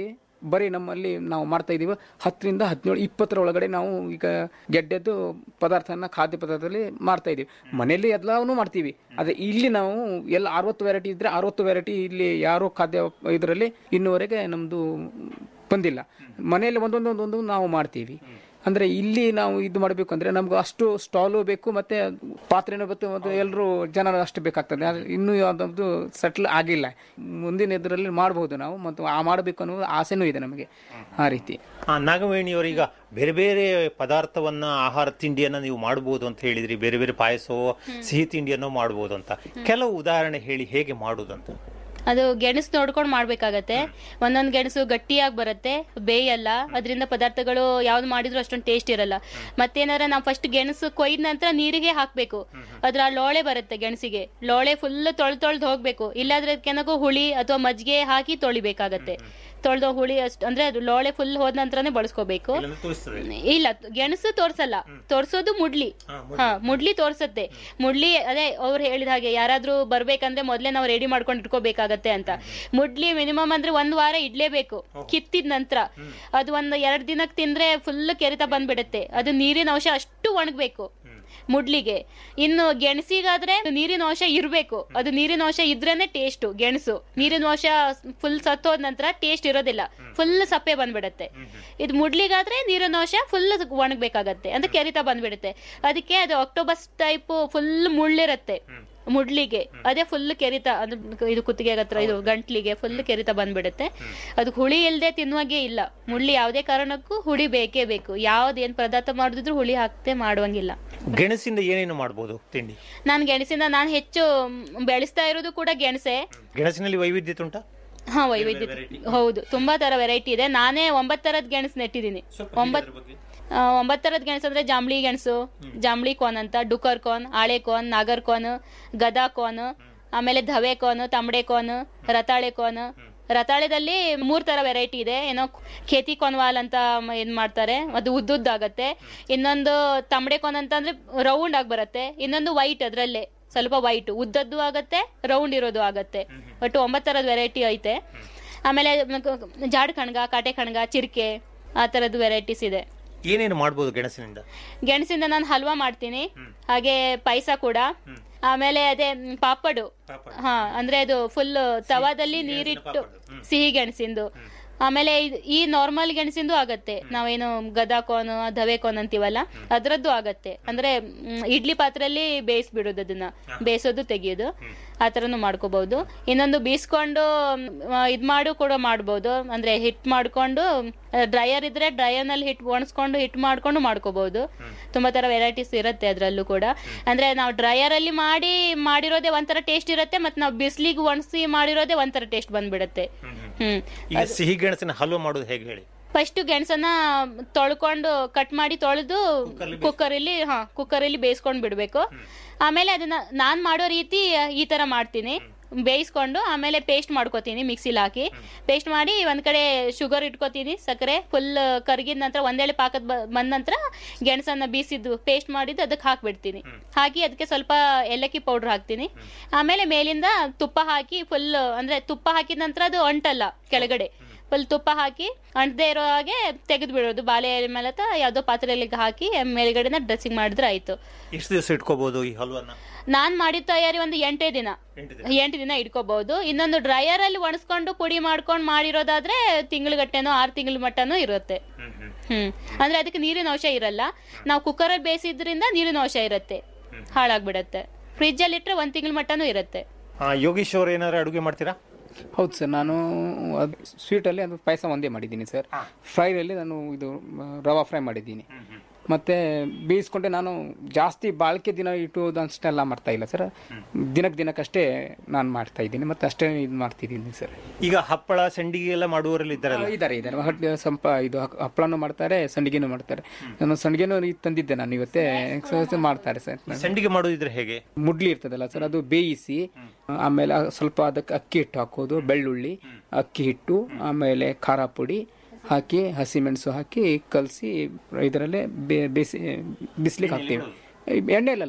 ಬರೀ ನಮ್ಮಲ್ಲಿ ನಾವು ಮಾಡ್ತಾ ಇದೀವಿ ಹತ್ತರಿಂದ ಹದಿನೇಳು ಇಪ್ಪತ್ತರ ಒಳಗಡೆ ನಾವು ಈಗ ಗೆಡ್ಡೆದ್ದು ಪದಾರ್ಥನ ಖಾದ್ಯ ಪದಾರ್ಥದಲ್ಲಿ ಮಾಡ್ತಾ ಇದೀವಿ ಮನೆಯಲ್ಲಿ ಎಲ್ಲವನ್ನೂ ಮಾಡ್ತೀವಿ ಅದೇ ಇಲ್ಲಿ ನಾವು ಎಲ್ಲ ಅರವತ್ತು ವೆರೈಟಿ ಇದ್ರೆ ಅರವತ್ತು ವೆರೈಟಿ ಇಲ್ಲಿ ಯಾರೋ ಖಾದ್ಯ ಇದರಲ್ಲಿ ಇನ್ನೂವರೆಗೆ ನಮ್ಮದು ಬಂದಿಲ್ಲ ಮನೆಯಲ್ಲಿ ಒಂದೊಂದು ಒಂದೊಂದು ನಾವು ಮಾಡ್ತೀವಿ ಅಂದ್ರೆ ಇಲ್ಲಿ ನಾವು ಇದು ಮಾಡಬೇಕು ಅಂದ್ರೆ ನಮ್ಗೆ ಅಷ್ಟು ಸ್ಟಾಲು ಬೇಕು ಮತ್ತೆ ಪಾತ್ರೆನೂ ಬೇಕು ಮತ್ತು ಎಲ್ಲರೂ ಜನ ಅಷ್ಟು ಬೇಕಾಗ್ತದೆ ಆದ್ರೆ ಇನ್ನೂ ಯಾವುದೊಂದು ಸೆಟ್ಲ್ ಆಗಿಲ್ಲ ಮುಂದಿನ ಇದರಲ್ಲಿ ಮಾಡಬಹುದು ನಾವು ಮತ್ತು ಆ ಮಾಡಬೇಕು ಅನ್ನೋ ಆಸೆನೂ ಇದೆ ನಮಗೆ ಆ ರೀತಿ ಆ ನಾಗವೇಣಿಯವರೀಗ ಬೇರೆ ಬೇರೆ ಪದಾರ್ಥವನ್ನ ಆಹಾರ ತಿಂಡಿಯನ್ನ ನೀವು ಮಾಡಬಹುದು ಅಂತ ಹೇಳಿದ್ರಿ ಬೇರೆ ಬೇರೆ ಪಾಯಸವೋ ಸಿಹಿ ತಿಂಡಿಯನ್ನೋ ಮಾಡಬಹುದು ಅಂತ ಕೆಲವು ಉದಾಹರಣೆ ಹೇಳಿ ಹೇಗೆ ಮಾಡುವುದಂತ ಅದು ಗೆಣಸು ನೋಡ್ಕೊಂಡು ಮಾಡ್ಬೇಕಾಗತ್ತೆ ಒಂದೊಂದು ಗೆಣಸು ಗಟ್ಟಿಯಾಗಿ ಬರುತ್ತೆ ಬೇಯಲ್ಲ ಅದರಿಂದ ಪದಾರ್ಥಗಳು ಯಾವ್ದು ಮಾಡಿದ್ರು ಅಷ್ಟೊಂದು ಟೇಸ್ಟ್ ಇರಲ್ಲ ಮತ್ತೇನಾರ ನಾವು ಫಸ್ಟ್ ಗೆಣಸು ಕೊಯ್ದ ನಂತರ ನೀರಿಗೆ ಹಾಕ್ಬೇಕು ಅದ್ರ ಆ ಲೋಳೆ ಬರುತ್ತೆ ಗೆಣಸಿಗೆ ಲೋಳೆ ಫುಲ್ ತೊಳ್ದು ತೊಳ್ದು ಹೋಗ್ಬೇಕು ಇಲ್ಲಾದ್ರೆ ಕೆನಗು ಹುಳಿ ಅಥವಾ ಮಜ್ಜಿಗೆ ಹಾಕಿ ತೊಳಿಬೇಕಾಗತ್ತೆ ತೊಳ್ದು ಹುಳಿ ಅಷ್ಟು ಅಂದ್ರೆ ಅದು ಲೋಳೆ ಫುಲ್ ಹೋದ ನಂತರನೇ ಬಳಸ್ಕೋಬೇಕು ಇಲ್ಲ ಗೆಣಸು ತೋರ್ಸಲ್ಲ ತೋರ್ಸೋದು ಮುಡ್ಲಿ ಹಾ ಮುಡ್ಲಿ ತೋರ್ಸತ್ತೆ ಮುಡ್ಲಿ ಅದೇ ಅವ್ರು ಹೇಳಿದ ಹಾಗೆ ಯಾರಾದ್ರೂ ಬರ್ಬೇಕಂದ್ರೆ ಮೊದ್ಲೇ ನಾವು ರೆಡಿ ಮಾಡ್ಕೊಂಡು ಇಟ್ಕೋಬೇಕಾಗತ್ತೆ ಅಂತ ಮುಡ್ಲಿ ಮಿನಿಮಮ್ ಅಂದ್ರೆ ಒಂದ್ ವಾರ ಇಡ್ಲೇಬೇಕು ಕಿತ್ತಿದ ನಂತರ ಅದು ಒಂದ್ ಎರಡ್ ದಿನಕ್ಕೆ ತಿಂದ್ರೆ ಫುಲ್ ಕೆರೆತ ಬಂದ್ಬಿಡುತ್ತೆ ಅದು ನೀರಿನ ಅಂಶ ಅಷ್ಟು ಒಣಗ್ಬೇಕು ಮುಡ್ಲಿಗೆ ಇನ್ನು ಗೆಣಸಿಗಾದ್ರೆ ನೀರಿನ ಅಂಶ ಇರಬೇಕು ಅದು ನೀರಿನ ಅಂಶ ಇದ್ರೇನೆ ಟೇಸ್ಟ್ ಗೆಣಸು ನೀರಿನ ಅಂಶ ಫುಲ್ ಸತ್ತೋದ ನಂತರ ಟೇಸ್ಟ್ ಇರೋದಿಲ್ಲ ಫುಲ್ ಸಪ್ಪೆ ಬಂದ್ಬಿಡತ್ತೆ ಇದು ಮುಡ್ಲಿಗಾದ್ರೆ ನೀರಿನ ಅಂಶ ಫುಲ್ ಒಣಗ್ಬೇಕಾಗತ್ತೆ ಅಂದ್ರೆ ಕೆರಿತ ಬಂದ್ಬಿಡುತ್ತೆ ಅದಕ್ಕೆ ಅದು ಅಕ್ಟೋಬಸ್ ಟೈಪ್ ಫುಲ್ ಮುಳ್ಳಿರತ್ತೆ ಮುಡ್ಲಿಗೆ ಅದೇ ಫುಲ್ ಕೆರಿತ ಅಂದ್ರೆ ಇದು ಕುತ್ತಿಗೆ ಹತ್ರ ಇದು ಗಂಟ್ಲಿಗೆ ಫುಲ್ ಕೆರಿತ ಬಂದ್ಬಿಡುತ್ತೆ ಅದು ಹುಳಿ ಇಲ್ಲದೆ ತಿನ್ನುವಾಗೆ ಇಲ್ಲ ಮುಳ್ಳಿ ಯಾವುದೇ ಕಾರಣಕ್ಕೂ ಹುಳಿ ಬೇಕೇ ಬೇಕು ಯಾವ್ದೇನ್ ಪದಾರ್ಥ ಮಾಡಿದ್ರು ಹುಳಿ ಹಾಕ್ತೆ ಮಾಡುವಂಗಿಲ್ಲ ಗೆಣಸಿಂದ ಏನೇನು ಮಾಡಬಹುದು ತಿಂಡಿ ನಾನು ಗೆಣಸಿಂದ ನಾನು ಹೆಚ್ಚು ಮ್, ಬೆಳೆಸ್ತಾ ಇರೋದು ಕೂಡ ಗೆಣಸೆ ಗೆಣಸಿನಲ್ಲಿ ವೈವಿಧ್ಯತೆ ಉಂಟಾ ಹಾ ವೈವಿಧ್ಯ ಹೌದು ತುಂಬಾ ತರ ವೆರೈಟಿ ಇದೆ ನಾನೇ ಒಂಬತ್ ತರದ್ ಗೆಣಸು ನೆಟ್ಟಿದ್ದೀನಿ ಒಂಬತ್ ಆ, ಒಂಬತ್ ತರದ್ ಗೆಣಸು ಅಂದ್ರೆ ಜಾಂಬಳಿ ಗೆಣಸು ಜಾಂಬಳಿ ಕೋನ್ ಅಂತ ಡುಕರ್ ಕೋನ್ ಆಳೆ ಕೋನ್ ನಾಗರ್ ಕೋನ್ ಗದಾ ಕೋನ್ ಆಮೇಲೆ ಧವೆ ಕೋನ್ ತಂಬಡೆ ಕೋನ್ ರತಾಳೆ ಕೋನ್ ರತಾಳೆದಲ್ಲಿ ಮೂರ್ ತರ ವೆರೈಟಿ ಇದೆ ಏನೋ ಖೇತಿ ಕೊನ್ವಾಲ್ ಅಂತ ಮ- ಏನ್ ಮಾಡ್ತಾರೆ ಅದು ಉದ್ದುದ್ದಾಗತ್ತೆ ಇನ್ನೊಂದು ತಂಬಡೆ ಕೋನ್ ಅಂತ ಅಂದ್ರೆ ರೌಂಡ್ ಆಗಿ ಬರುತ್ತೆ ಇನ್ನೊಂದು ವೈಟ್ ಅದ್ರಲ್ಲೇ ಸ್ವಲ್ಪ ವೈಟ್ ಉದ್ದದ್ದು ಆಗತ್ತೆ ರೌಂಡ್ ಇರೋದು ಆಗತ್ತೆ ಒಟ್ಟು ಒಂಬತ್ತು ಥರದ ವೆರೈಟಿ ಐತೆ ಆಮೇಲೆ ಮ- ಜಾಡ್ ಕಣ್ಗ ಕಾಟೆ ಕಣ್ಗ ಚಿರ್ಕೆ ಆ ಥರದ್ದು ವೆರೈಟೀಸ್ ಇದೆ ಏನೇನು ಮಾಡಬಹುದು ಗೆಣಸಿನಿಂದ ಗೆಣಸಿಂದ ನಾನು ಹಲ್ವಾ ಮಾಡ್ತೀನಿ ಹಾಗೆ ಪಾಯಸ ಕೂಡ ಆಮೇಲೆ ಅದೇ ಮ್, ಪಾಪಡು ಹಾ ಅಂದ್ರೆ ಅದು ಫುಲ್ ತವಾದಲ್ಲಿ ನೀರಿಟ್ಟು ಸಿಹಿ ಗೆಣಸಿಂದು ಆಮೇಲೆ ಇದ್- ಈ ನಾರ್ಮಲ್ ಗೆಣಸಿಂದು ಆಗತ್ತೆ ನಾವೇನು ಗದಾ ಕೋನ್ ಧವೆ ಕೋನ್ ಅಂತೀವಲ್ಲ ಅದ್ರದ್ದು ಆಗತ್ತೆ ಅಂದ್ರೆ ಮ್, ಇಡ್ಲಿ ಪಾತ್ರೆಯಲ್ಲಿ ಬೇಯಿಸ್ಬಿಡೋದು ಅದನ್ನ ಬೇಯಿಸೋದು ತೆಗಿಯೋದು ಆ ಥರನೂ ಮಾಡ್ಕೋಬಹುದು ಇನ್ನೊಂದು ಬೀಸ್ಕೊಂಡು ಮ್, ಇದ್ ಮಾಡು ಕೂಡ ಮಾಡ್ಬೋದು ಅಂದ್ರೆ ಹಿಟ್ ಮಾಡ್ಕೊಂಡು ಡ್ರೈಯರ್ ಇದ್ರೆ ಡ್ರೈಯರ್ ನಲ್ಲಿ ಹಿಟ್ ಒಣಸ್ಕೊಂಡು ಹಿಟ್ ಮಾಡ್ಕೊಂಡು ಮಾಡ್ಕೋಬಹುದು ತುಂಬಾ ತರ ವೆರೈಟೀಸ್ ಇರುತ್ತೆ ಅದ್ರಲ್ಲೂ ಕೂಡ ಅಂದ್ರೆ ನಾವು ಡ್ರೈಯರ್ ಅಲ್ಲಿ ಮಾಡಿ ಮಾಡಿರೋದೇ ಒಂಥರ ಟೇಸ್ಟ್ ಇರುತ್ತೆ ಮತ್ತೆ ನಾವು ಬಿಸಿಲಿಗೆ ಒಣಸಿ ಮಾಡಿರೋದೇ ಒಂಥರ ಟೇಸ್ಟ್ ಬಂದ್ಬಿಡುತ್ತೆ ಹ್ಮ್ ಈಗ ಸಿಹಿ ಗೆಣಸಿನ ಹಲ್ವಾ ಮಾಡೋದು ಹೇಗೆ ಹೇಳಿ ಫಸ್ಟ್ ಗೆಣಸನ್ನ ತೊಳ್ಕೊಂಡು ಕಟ್ ಮಾಡಿ ತೊಳೆದು ಕುಕ್ಕರಲ್ಲಿ ಹಾ ಕುಕ್ಕರಲ್ಲಿ ಬೇಯಿಸ್ಕೊಂಡು ಬಿಡ್ಬೇಕು ಆಮೇಲೆ ಅದನ್ನ ನಾನ್ ಮಾಡೋ ರೀತಿ ಈ ತರ ಮಾಡ್ತೀನಿ ಬೇಯಿಸ್ಕೊಂಡು ಆಮೇಲೆ ಪೇಸ್ಟ್ ಮಾಡ್ಕೋತೀನಿ ಮಿಕ್ಸಿಲಿ ಹಾಕಿ ಪೇಸ್ಟ್ ಮಾಡಿ ಒಂದ್ ಕಡೆ ಶುಗರ್ ಇಟ್ಕೋತೀನಿ ಸಕ್ಕರೆ ಫುಲ್ ಕರಗಿದ ನಂತರ ಒಂದೇಳೆ ಪಾಕದ ಬಂದ ನಂತರ ಗೆಣಸನ್ನ ಬೀಸಿದ್ದು ಪೇಸ್ಟ್ ಮಾಡಿದ್ದು ಅದಕ್ಕೆ ಹಾಕ್ಬಿಡ್ತೀನಿ ಹಾಕಿ ಅದಕ್ಕೆ ಸ್ವಲ್ಪ ಏಲಕ್ಕಿ ಪೌಡರ್ ಹಾಕ್ತೀನಿ ಆಮೇಲೆ ಮೇಲಿಂದ ತುಪ್ಪ ಹಾಕಿ ಫುಲ್ ಅಂದ್ರೆ ತುಪ್ಪ ಹಾಕಿದ ನಂತರ ಅದು ಅಂಟಲ್ಲ ಕೆಳಗಡೆ ಫುಲ್ ತುಪ್ಪ ಹಾಕಿ ಅಂಟದೇ ಇರೋ ಹಾಗೆ ತೆಗೆದು ಬಿಡೋದು ಬಾಳೆ ಎಲೆ ಮೇಲೆ ಅಥವಾ ಯಾವುದೋ ಪಾತ್ರೆಯಲ್ಲಿ ಹಾಕಿ ಮೇಲ್ಗಡೆನ ಡ್ರೆಸ್ಸಿಂಗ್ ಮಾಡಿದ್ರೆ ಆಯ್ತು ಎಷ್ಟು ದಿವಸ ಇಟ್ಕೋಬಹುದು ಈ ಹಲ್ವನ್ನ ನಾನ್ ಮಾಡಿದ ತಯಾರಿ ಒಂದು ಎಂಟೇ ದಿನ ಎಂಟು ದಿನ ಇಟ್ಕೋಬಹುದು ಇನ್ನೊಂದು ಡ್ರೈಯರ್ ಅಲ್ಲಿ ಒಣಸ್ಕೊಂಡು ಪುಡಿ ಮಾಡ್ಕೊಂಡು ಮಾಡಿರೋದಾದ್ರೆ ತಿಂಗಳಗಟ್ಟೆನೋ ಆರು ತಿಂಗಳ ಮಟ್ಟನೂ ಇರುತ್ತೆ ಹ್ಮ್ ಅಂದ್ರೆ ಅದಕ್ಕೆ ನೀರಿನ ಅಂಶ ಇರಲ್ಲ ನಾವು ಕುಕ್ಕರ್ ಅಲ್ಲಿ ಬೇಯಿಸಿದ್ರಿಂದ ನೀರಿನ ಅಂಶ ಇರುತ್ತೆ ಹಾಳಾಗ್ಬಿಡತ್ತೆ ಫ್ರಿಜ್ ಅಲ್ಲಿ ಇಟ್ರೆ ಒಂದ್ ತಿಂಗಳ ಮಟ್ಟನೂ ಇರುತ್ತೆ ಆ, ಯೋಗೀಶ್ ಅವ್ರು ಏನಾದ್ರು ಅಡುಗೆ ಮಾಡ್ತೀರಾ ಹೌದು ಸರ್ ನಾನು ಅದು ಸ್ವೀಟಲ್ಲಿ ಅದು ಪಾಯಸ ಒಂದೇ ಮಾಡಿದ್ದೀನಿ ಸರ್ ಫ್ರೈಯಲ್ಲಿ ನಾನು ಇದು ಮ, ರವಾ ಫ್ರೈ ಮಾಡಿದ್ದೀನಿ ಮತ್ತೆ ಬೇಯಿಸ್ಕೊಂಡೆ ನಾನು ಜಾಸ್ತಿ ಬಾಳಿಕೆ ದಿನ ಇಟ್ಟುವುದು ಅಷ್ಟೆಲ್ಲ ಮಾಡ್ತಾ ಇಲ್ಲ ಸರ್ ದಿನಕ್ಕೆ ದಿನಕ್ಕಷ್ಟೇ ನಾನು ಮಾಡ್ತಾ ಇದ್ದೀನಿ ಮತ್ತೆ ಅಷ್ಟೇ ಇದು ಮಾಡ್ತಿದ್ದೀನಿ ಸರ್ ಈಗ ಹಪ್ಪಳ ಸಂಡಿಗೆ ಎಲ್ಲ ಮಾಡುವವರಲ್ಲಿ ಇದ್ದಾರಲ್ಲ ಇದ್ದಾರೆ ಇದ್ದಾರೆ ಹೊಟ್ಟೆ ಸ್ವಲ್ಪ ಇದು ಹಕ್- ಹಪ್ಪಳನೂ ಮಾಡ್ತಾರೆ ಸಂಡಿಗೆನೂ ಮಾಡ್ತಾರೆ ನಾನು ಸಂಡಿಗೆನೂ ಈ ತಂದಿದ್ದೆ ನಾನು ಇವತ್ತೇ exercise ಮಾಡ್ತಾರೆ ಸರ್ ಸಂಡಿಗೆ ಮಾಡೋದಿದ್ರೆ ಹೇಗೆ ಮುಡ್ಲಿ ಇರ್ತದಲ್ಲ ಸರ್ ಅದು ಬೇಯಿಸಿ ಆಮೇಲೆ ಆ ಸ್ವಲ್ಪ ಅದಕ್ಕೆ ಅಕ್ಕಿ ಹಿಟ್ಟು ಹಾಕೋದು ಬೆಳ್ಳುಳ್ಳಿ ಅಕ್ಕಿ ಹಿಟ್ಟು ಆಮೇಲೆ ಖಾರ ಪುಡಿ ಹಾಕಿ ಹಸಿಮೆಣಸು ಹಾಕಿ ಕಲಸಿ ಇದರಲ್ಲೇ ಬೇಯಿಸಿ ಬಿಸಿಲಿಗೆ ಹಾಕ್ತೀವಿ ಎಣ್ಣೆ ಇಲ್ಲಲ್ಲ ಸರ್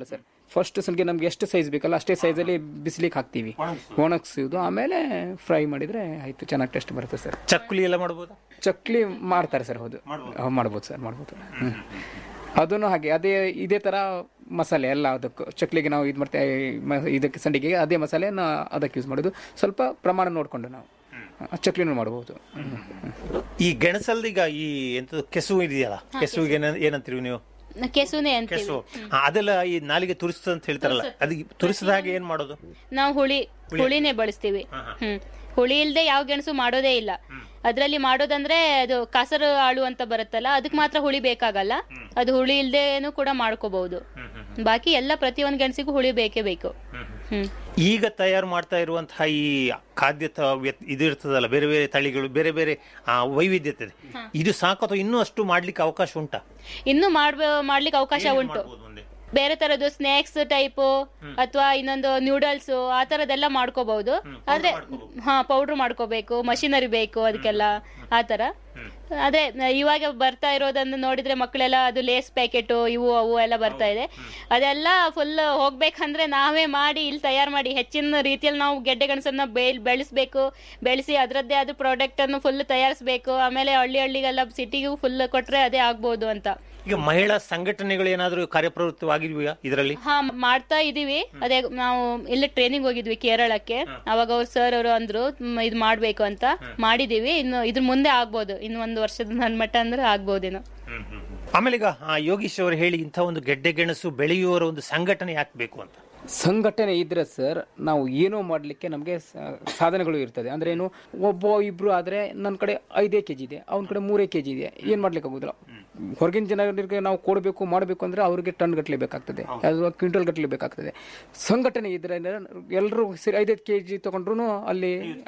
ಫಸ್ಟ್ ಸಲಿಗೆ ನಮ್ಗೆ ಎಷ್ಟು ಸೈಜ್ ಬೇಕಲ್ಲ ಅಷ್ಟೇ ಸೈಜಲ್ಲಿ ಬಿಸಿಲಿಗೆ ಹಾಕ್ತೀವಿ ಒಣಗಿಸೋದು ಆಮೇಲೆ ಫ್ರೈ ಮಾಡಿದ್ರೆ ಆಯ್ತು ಚೆನ್ನಾಗಿ ಟೇಸ್ಟ್ ಬರುತ್ತೆ ಸರ್ ಚಕ್ಕುಲಿ ಎಲ್ಲ ಮಾಡ್ಬೋದಾ ಚಕ್ಲಿ ಮಾಡ್ತಾರೆ ಸರ್ ಹೌದು ಹಾ, ಮಾಡ್ಬೋದು ಸರ್ ಮಾಡ್ಬೋದು ಹ್ಮ್. ಅದನ್ನು ಹಾಗೆ ಅದೇ ಇದೇ ತರ ಮಸಾಲೆ ಎಲ್ಲ ಅದಕ್ಕೂ ಚಕ್ಲಿಗೆ ನಾವು ಇದು ಮಾಡ್ತೇವೆ ಮ- ಇದಕ್ಕೆ ಸಂಡಿಗೆಗೆ ಅದೇ ಮಸಾಲೆನ ಅದಕ್ಕೆ ಯೂಸ್ ಮಾಡೋದು ಸ್ವಲ್ಪ ಪ್ರಮಾಣ ನೋಡಿಕೊಂಡು ನಾವು ಚಕ್ಲಿನೂ ಮಾಡ್ಬೋದು ಈ ಗೆಣಸಲ್ಲಿ ಈಗ ಈ ಎಂತ ಕೆಸು ಇದೆಯಲ್ಲ ಕೆಸುವಿಗೆ ಏನ- ಏನಂತೀರಿ ನೀವು ಕೆಸುನೆ ಅಂತೀವಿ ಕೆಸು ಹಾ, ಅದೆಲ್ಲ ಈ ನಾಲಿಗೆ ತುರಿಸ್ತದೆ ಅಂತ ಹೇಳ್ತಾರಲ್ಲ ಅದಕ್ಕೆ ತುರಿಸಿದ ಹಾಗೆ ಏನ್ ಮಾಡೋದು ನಾವು ಹುಳಿ ಹುಳಿನೇ ಬಳಸ್ತೀವಿ ಹ್ಮ್ ಹುಳಿ ಇಲ್ದೆ ಯಾವ ಗೆಣಸು ಮಾಡೋದೇ ಇಲ್ಲ ಅದ್ರಲ್ಲಿ ಮಾಡೋದಂದ್ರೆ ಅದು ಕಾಸರು ಆಳು ಅಂತ ಬರುತ್ತಲ್ಲ ಅದಕ್ಕೆ ಮಾತ್ರ ಹುಳಿ ಬೇಕಾಗಲ್ಲ ಅದು ಹುಳಿ ಇಲ್ದೇನು ಕೂಡ ಮಾಡ್ಕೋಬಹುದು ಬಾಕಿ ಎಲ್ಲ ಪ್ರತಿಯೊಂದು ಗೆಣಸಿಗೂ ಹುಳಿ ಬೇಕೇ ಬೇಕು ಹ್ಮ್ ಈಗ ತಯಾರು ಮಾಡ್ತಾ ಇರುವಂತಹ ಈ ಖಾದ್ಯ ತ- ವ್ಯತ್- ಇದು ಇರ್ತದಲ್ಲ ಬೇರೆ ಬೇರೆ ತಳಿಗಳು ಬೇರೆ ಬೇರೆ ಆ, ವೈವಿಧ್ಯತೆ ಇದೆ. ಇದು ಸಾಕು ಅಥವಾ ಇನ್ನೂ ಅಷ್ಟು ಮಾಡ್ಲಿಕ್ಕೆ ಅವಕಾಶ ಉಂಟಾ ಇನ್ನು ಮಾಡ್ಬ ಮಾಡ್ಲಿಕ್ಕೆ ಅವಕಾಶ ಉಂಟು ಬೇರೆ ತರದ್ದು ಸ್ನಾಕ್ಸ್ ಟೈಪ್ ಅಥವಾ ಇನ್ನೊಂದು ನ್ಯೂಡಲ್ಸ್ ಆ ತರದೆಲ್ಲ ಮಾಡ್ಕೋಬಹುದು ಆದ್ರೆ ಹಾ ಪೌಡರ್ ಮಾಡ್ಕೋಬೇಕು ಮಷಿನರಿ ಬೇಕು ಅದಕ್ಕೆಲ್ಲ ಆ ತರ ಅದೇ ಇವಾಗ ಬರ್ತಾ ಇರೋದನ್ನು ನೋಡಿದ್ರೆ ಮಕ್ಕಳೆಲ್ಲ ಅದು ಲೇಸ್ ಪ್ಯಾಕೆಟ್ ಇವು ಅವು ಎಲ್ಲ ಬರ್ತಾ ಇದೆ ಅದೆಲ್ಲ ಫುಲ್ ಹೋಗ್ಬೇಕಂದ್ರೆ ನಾವೇ ಮಾಡಿ ಇಲ್ಲಿ ತಯಾರು ಮಾಡಿ ಹೆಚ್ಚಿನ ರೀತಿಯಲ್ಲಿ ನಾವು ಗೆಡ್ಡೆ ಗೆಣಸನ್ನ ಬೆಳ್ ಬೆಳೆಸ್ಬೇಕು ಬೆಳೆಸಿ ಅದರದ್ದೇ ಆದ ಪ್ರಾಡಕ್ಟ್ ಅನ್ನು ಫುಲ್ ತಯಾರಿಸಬೇಕು ಆಮೇಲೆ ಹಳ್ಳಿ ಹಳ್ಳಿಗೆಲ್ಲ ಸಿಟಿಗೂ ಫುಲ್ ಕೊಟ್ರೆ ಅದೇ ಆಗ್ಬೋದು ಅಂತ ಈಗ ಮಹಿಳಾ ಸಂಘಟನೆಗಳು ಏನಾದರೂ ಕಾರ್ಯಪ್ರವೃತ್ತವಾಗಿದೆಯಾ ಇದರಲ್ಲಿ ಹಾ ಮಾಡ್ತಾ ಇದೀವಿ ಅದೇ ನಾವು ಇಲ್ಲಿ ಟ್ರೈನಿಂಗ್ ಹೋಗಿದ್ವಿ ಕೇರಳಕ್ಕೆ ಅವಾಗ ಅವ್ರು ಸರ್ ಅವರು ಅಂದ್ರು ಮ್, ಇದ್ ಮಾಡ್ಬೇಕು ಅಂತ ಮಾಡಿದೀವಿ ಇನ್ನು ಇದ್ರ ಮುಂದೆ ಆಗ್ಬೋದು ಇನ್ನು ಒಂದು ವರ್ಷದ ನನ್ ಮಟ್ಟ ಅಂದ್ರೆ ಆಗ್ಬೋದೇನೋ ಆಮೇಲೆ ಈಗ ಆ, ಯೋಗೀಶ್ ಅವರು ಹೇಳಿ ಇಂಥ ಒಂದು ಗೆಡ್ಡೆ ಗೆಣಸು ಬೆಳೆಯುವವರ ಒಂದು ಸಂಘಟನೆ ಯಾಕೆ ಬೇಕು ಅಂತ ಸಂಘಟನೆ ಇದ್ರೆ ಸರ್ ನಾವು ಏನೋ ಮಾಡಲಿಕ್ಕೆ ನಮಗೆ ಸಾಧನಗಳು ಇರ್ತದೆ ಅಂದ್ರೆ ಏನು ಒಬ್ಬ ಇಬ್ರು ಆದ್ರೆ ನನ್ನ ಕಡೆ ಐದೇ ಕೆ ಜಿ ಇದೆ ಅವನ ಕಡೆ ಮೂರೇ ಕೆ ಜಿ ಇದೆ ಏನು ಮಾಡ್ಲಿಕ್ಕೆ ಆಗೋದಿಲ್ಲ ಹೊರಗಿನ ಜನರಿಗೆ ನಾವು ಕೊಡಬೇಕು ಮಾಡಬೇಕು ಅಂದ್ರೆ ಅವ್ರಿಗೆ ಟನ್ ಗಟ್ಟಲೆ ಬೇಕಾಗ್ತದೆ ಅಥವಾ ಕ್ವಿಂಟಲ್ ಗಟ್ಟಲೆ ಬೇಕಾಗ್ತದೆ ಸಂಘಟನೆ ಇದ್ರೆ ಎಲ್ಲರೂ ಸೇರಿ ಐದೈದು ಕೆ ಜಿ ತಗೊಂಡ್ರು ಅಲ್ಲಿ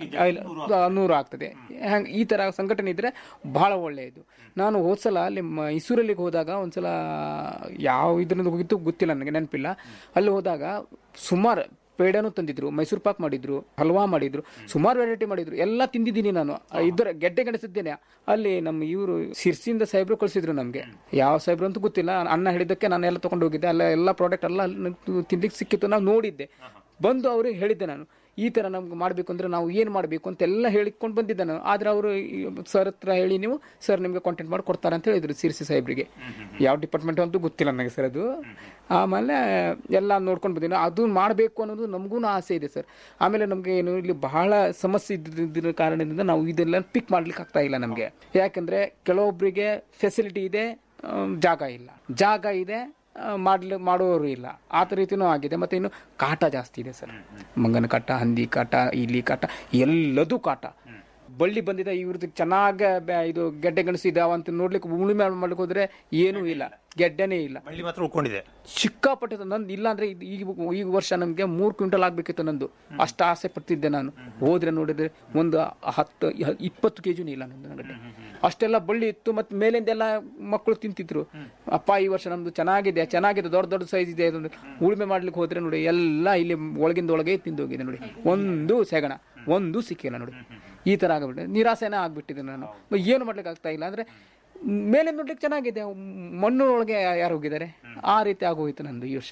ನೂರು ಆಗ್ತದೆ ಹಂಗೆ ಈ ತರ ಸಂಘಟನೆ ಇದ್ರೆ ಬಹಳ ಒಳ್ಳೆಯದು ನಾನು ಹೋದ್ಸಲ ಅಲ್ಲಿ ಮೈಸೂರಲ್ಲಿ ಹೋದಾಗ ಒಂದ್ಸಲ ಯಾವ ಇದರಿಂದ ಹೋಗಿತ್ತು ಗೊತ್ತಿಲ್ಲ ನನಗೆ ನೆನಪಿಲ್ಲ ಅಲ್ಲಿ ಹೋದಾಗ ಸುಮಾರು ಪೇಡನು ತಂದಿದ್ರು ಮೈಸೂರು ಪಾಕ್ ಮಾಡಿದ್ರು ಹಲ್ವಾ ಮಾಡಿದ್ರು ಸುಮಾರು ವೆರೈಟಿ ಮಾಡಿದ್ರು ಎಲ್ಲ ತಿಂದಿದ್ದೀನಿ ನಾನು ಇದರ ಗೆಡ್ಡೆ ಗೆಣಸಿದ್ದೇನೆ ಅಲ್ಲಿ ನಮ್ಮ ಇವರು ಸಿರ್ಸಿಯಿಂದ ಸಾಹೇಬ್ರು ಕಳಿಸಿದ್ರು ನಮಗೆ ಯಾವ ಸಾಹೇಬ್ರು ಅಂತ ಗೊತ್ತಿಲ್ಲ ಅನ್ನ ಹಿಡಿದಕ್ಕೆ ನಾನು ಎಲ್ಲ ತಗೊಂಡು ಹೋಗಿದ್ದೆ ಅಲ್ಲ ಎಲ್ಲ ಪ್ರಾಡಕ್ಟ್ ಎಲ್ಲ ಅಲ್ಲಿ ತಿನ್ಲಿಕ್ಕೆ ಸಿಕ್ಕಿತ್ತು ನಾವು ನೋಡಿದ್ದೆ ಬಂದು ಅವ್ರಿಗೆ ಹೇಳಿದ್ದೆ ನಾನು ಈ ತರ ನಮ್ಗೆ ಮಾಡಬೇಕು ಅಂದ್ರೆ ನಾವು ಏನು ಮಾಡಬೇಕು ಅಂತ ಎಲ್ಲ ಹೇಳಿಕೊಂಡು ಬಂದಿದ್ದೆ ನಾನು ಆದ್ರೆ ಅವರು ಸರ್ ಹತ್ರ ಹೇಳಿ ನೀವು ಸರ್ ನಿಮಗೆ ಕಾಂಟ್ಯಾಕ್ಟ್ ಮಾಡಿ ಕೊಡ್ತಾರೆ ಅಂತ ಹೇಳಿದ್ರು ಸಿರ್ಸಿ ಸಾಹೇಬ್ರಿಗೆ ಯಾವ ಡಿಪಾರ್ಟ್ಮೆಂಟ್ ಅಂತೂ ಗೊತ್ತಿಲ್ಲ ನನಗೆ ಸರ್ ಅದು ಆಮೇಲೆ ಎಲ್ಲ ನೋಡ್ಕೊಂಡು ಬಂದಿನಿ ಅದು ಮಾಡಬೇಕು ಅನ್ನೋದು ನಮಗೂ ಆಸೆ ಇದೆ ಸರ್ ಆಮೇಲೆ ನಮಗೆ ಏನು ಇಲ್ಲಿ ಬಹಳ ಸಮಸ್ಯೆ ಇದ್ದಿದ್ದ ಕಾರಣದಿಂದ ನಾವು ಇದೆಲ್ಲ ಪಿಕ್ ಮಾಡ್ಲಿಕ್ಕೆ ಆಗ್ತಾ ಇಲ್ಲ ನಮಗೆ ಯಾಕಂದ್ರೆ ಕೆಲವೊಬ್ಬರಿಗೆ ಫೆಸಿಲಿಟಿ ಇದೆ ಆಮ್, ಜಾಗ ಇಲ್ಲ ಜಾಗ ಇದೆ ಆ, ಮಾಡ್ಲಿ ಮಾಡುವವರು ಇಲ್ಲ ಆ ಥರ ರೀತಿನೂ ಆಗಿದೆ ಮತ್ತೆ ಇನ್ನು ಕಾಟ ಜಾಸ್ತಿ ಇದೆ ಸರ್ ಮಂಗನ ಕಾಟ ಹಂದಿ ಕಾಟ ಇಲಿ ಕಾಟ ಎಲ್ಲದೂ ಕಾಟ ಬಳ್ಳಿ ಬಂದಿದೆ ಇವ್ರದ್ದು ಚೆನ್ನಾಗಿ ಇದು ಗೆಡ್ಡೆ ಗೆಣಸು ಇದಾವ ಅಂತ ನೋಡ್ಲಿಕ್ಕೆ ಉಳುಮೆ ಮಾಡ್ಲಿಕ್ಕೆ ಹೋದ್ರೆ ಏನೂ ಇಲ್ಲ ಗೆಡ್ಡೆನೇ ಇಲ್ಲ ಬಳ್ಳಿ ಮಾತ್ರ ಉಳ್ಕೊಂಡಿದೆ ಸಿಕ್ಕಾಪಟ್ಟೆ ನಂದು ಇಲ್ಲ ಅಂದ್ರೆ ಇದು ಈಗ ಈಗ ವರ್ಷ ನಮಗೆ ಮೂರು ಕ್ವಿಂಟಲ್ ಆಗ್ಬೇಕಿತ್ತು ನಂದು ಅಷ್ಟು ಆಸೆ ಪಡ್ತಿದ್ದೆ ನಾನು ಹೋದ್ರೆ ನೋಡಿದ್ರೆ ಒಂದು ಹತ್ತು ಇಪ್ಪತ್ತು ಕೆ ಜಿನೂ ಇಲ್ಲ ನಂದು ನನಗೆ ಅಷ್ಟೆಲ್ಲ ಬಳ್ಳಿ ಇತ್ತು ಮತ್ತೆ ಮೇಲಿಂದೆಲ್ಲ ಮಕ್ಕಳು ತಿಂತಿದ್ರು ಅಪ್ಪ ಈ ವರ್ಷ ನಮ್ದು ಚೆನ್ನಾಗಿದೆ ಚೆನ್ನಾಗಿದೆ ದೊಡ್ಡ ದೊಡ್ಡ ಸೈಜ್ ಇದೆ ಅದೊಂದು ಉಳುಮೆ ಮಾಡ್ಲಿಕ್ಕೆ ಹೋದ್ರೆ ನೋಡಿ ಎಲ್ಲ ಇಲ್ಲಿ ಒಳಗಿಂದ ಒಳಗೆ ತಿಂದೋಗಿದೆ ನೋಡಿ ಒಂದು ಸೆಗಣ ಒಂದು ಸಿಕ್ಕಿಲ್ಲ ನೋಡಿ ಈ ತರ ಆಗ್ಬಿಟ್ಟಿದೆ ನಿರಾಸೆನೇ ಆಗ್ಬಿಟ್ಟಿದೆ ನಾನು ಏನು ಮಾಡ್ಲಿಕ್ಕೆ ಆಗ್ತಾ ಇಲ್ಲ ಅಂದ್ರೆ ಮೇಲೆ ನೋಡ್ಲಿಕ್ಕೆ ಚೆನ್ನಾಗಿದೆ ಮಣ್ಣು ಒಳಗೆ ಯಾರು ಹೋಗಿದ್ದಾರೆ ಆ ರೀತಿ ಆಗೋಯ್ತು ನಂದು ಈ ವರ್ಷ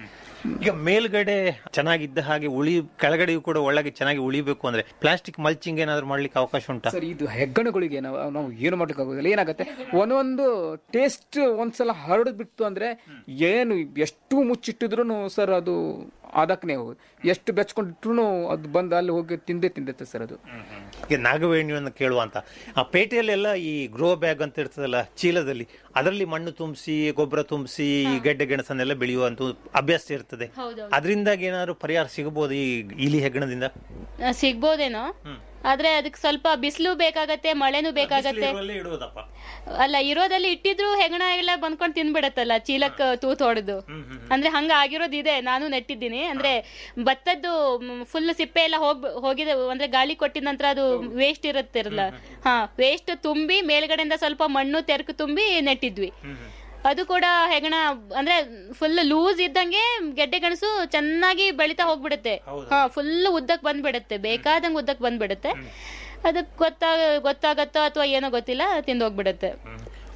ಈಗ ಮೇಲ್ಗಡೆ ಚೆನ್ನಾಗಿದ್ದ ಹಾಗೆ ಉಳಿ ಕೆಳಗಡೆಯೂ ಕೂಡ ಒಳಗೆ ಚೆನ್ನಾಗಿ ಉಳಿಬೇಕು ಅಂದ್ರೆ ಪ್ಲಾಸ್ಟಿಕ್ ಮಲ್ಚಿಂಗ್ ಏನಾದ್ರು ಮಾಡ್ಲಿಕ್ಕೆ ಅವಕಾಶ ಉಂಟಾ ಸರ್ ಇದು ಹೆಗ್ಗಣಗಳಿಗೆ ನಾವು ನಾವು ಏನು ಮಾಡ್ಲಿಕ್ಕೆ ಆಗೋದಿಲ್ಲ ಏನಾಗುತ್ತೆ ಒಂದೊಂದು ಟೇಸ್ಟ್ ಒಂದ್ಸಲ ಹರಡ್ ಬಿಟ್ಟು ಅಂದ್ರೆ ಏನು ಎಷ್ಟು ಮುಚ್ಚಿಟ್ಟಿದ್ರು ಸರ್ ಅದು ಅದಕ್ಕನೇ ಹೋಗುದು ಎಷ್ಟು ಬೆಚ್ಕೊಂಡಿಟ್ರು ಅದು ಬಂದು ಅಲ್ಲಿ ಹೋಗಿ ತಿಂದೇ ತಿಂದತ್ತೆ ಸರ್ ಅದು ಈಗ ನಾಗವೇಣಿಯನ್ನು ಕೇಳುವಂತ ಆ ಪೇಟೆಯಲ್ಲೆಲ್ಲ ಈ ಗ್ರೋ ಬ್ಯಾಗ್ ಅಂತ ಇರ್ತದಲ್ಲ ಚೀಲದಲ್ಲಿ ಅದರಲ್ಲಿ ಮಣ್ಣು ತುಂಬಿಸಿ ಗೊಬ್ಬರ ತುಂಬಿಸಿ ಈ ಗೆಡ್ಡೆ ಗೆಣಸನ್ನೆಲ್ಲ ಬೆಳೆಯುವಂತ ಅಭ್ಯಾಸ ಇರ್ತದೆ ಅದರಿಂದಾಗಿ ಏನಾದ್ರು ಪರಿಹಾರ ಸಿಗಬಹುದು ಈ ಇಲಿ ಹೆಗ್ಗಣದಿಂದ ಆ, ಸಿಗ್ಬೋದೇನೋ ಆದ್ರೆ ಅದಕ್ಕೆ ಸ್ವಲ್ಪ ಬಿಸಿಲು ಬೇಕಾಗತ್ತೆ ಮಳೆನೂ ಬೇಕಾಗತ್ತೆ ಇಡುವುದಪ್ಪ ಅಲ್ಲ ಇರೋದಲ್ಲಿ ಇಟ್ಟಿದ್ರು ಹೆಗಣ ಎಲ್ಲ ಬಂದ್ಕೊಂಡು ತಿನ್ಬಿಡತ್ತಲ್ಲ ಚೀಲಕ್ ತೂತ್ ಹೊಡೆದು ಅಂದ್ರೆ ಹಂಗ ಆಗಿರೋದಿದೆ ನಾನು ನೆಟ್ಟಿದ್ದೀನಿ ಅಂದ್ರೆ ಭತ್ತದ್ದು ಫುಲ್ ಸಿಪ್ಪೆ ಎಲ್ಲ ಹೋಗ್ ಹೋಗಿದೆ ಅಂದ್ರೆ ಗಾಳಿ ಕೊಟ್ಟಿದ ನಂತರ ಅದು ವೇಸ್ಟ್ ಇರುತ್ತಿರಲ್ಲ ಹಾ ವೇಸ್ಟ್ ತುಂಬಿ ಮೇಲ್ಗಡೆಯಿಂದ ಸ್ವಲ್ಪ ಮಣ್ಣು ತೆರಕು ತುಂಬಿ ನೆಟ್ಟಿದ್ವಿ ಅದು ಕೂಡ ಹೆಗಣ ಅಂದ್ರೆ ಫುಲ್ ಲೂಸ್ ಇದ್ದಂಗೆ ಗೆಡ್ಡೆ ಗೆಣಸು ಚೆನ್ನಾಗಿ ಬೆಳಿತಾ ಹೋಗ್ಬಿಡುತ್ತೆ ಹಾ ಫುಲ್ ಉದ್ದಕ್ ಬಂದ್ಬಿಡುತ್ತೆ ಬೇಕಾದಂಗೆ ಉದ್ದಕ್ ಬಂದ್ಬಿಡುತ್ತೆ ಅದಕ್ಕೆ ಗೊತ್ತಾಗ ಗೊತ್ತಾಗತ್ತೋ ಅಥವಾ ಏನೋ ಗೊತ್ತಿಲ್ಲ ತಿಂದೋಗ್ಬಿಡುತ್ತೆ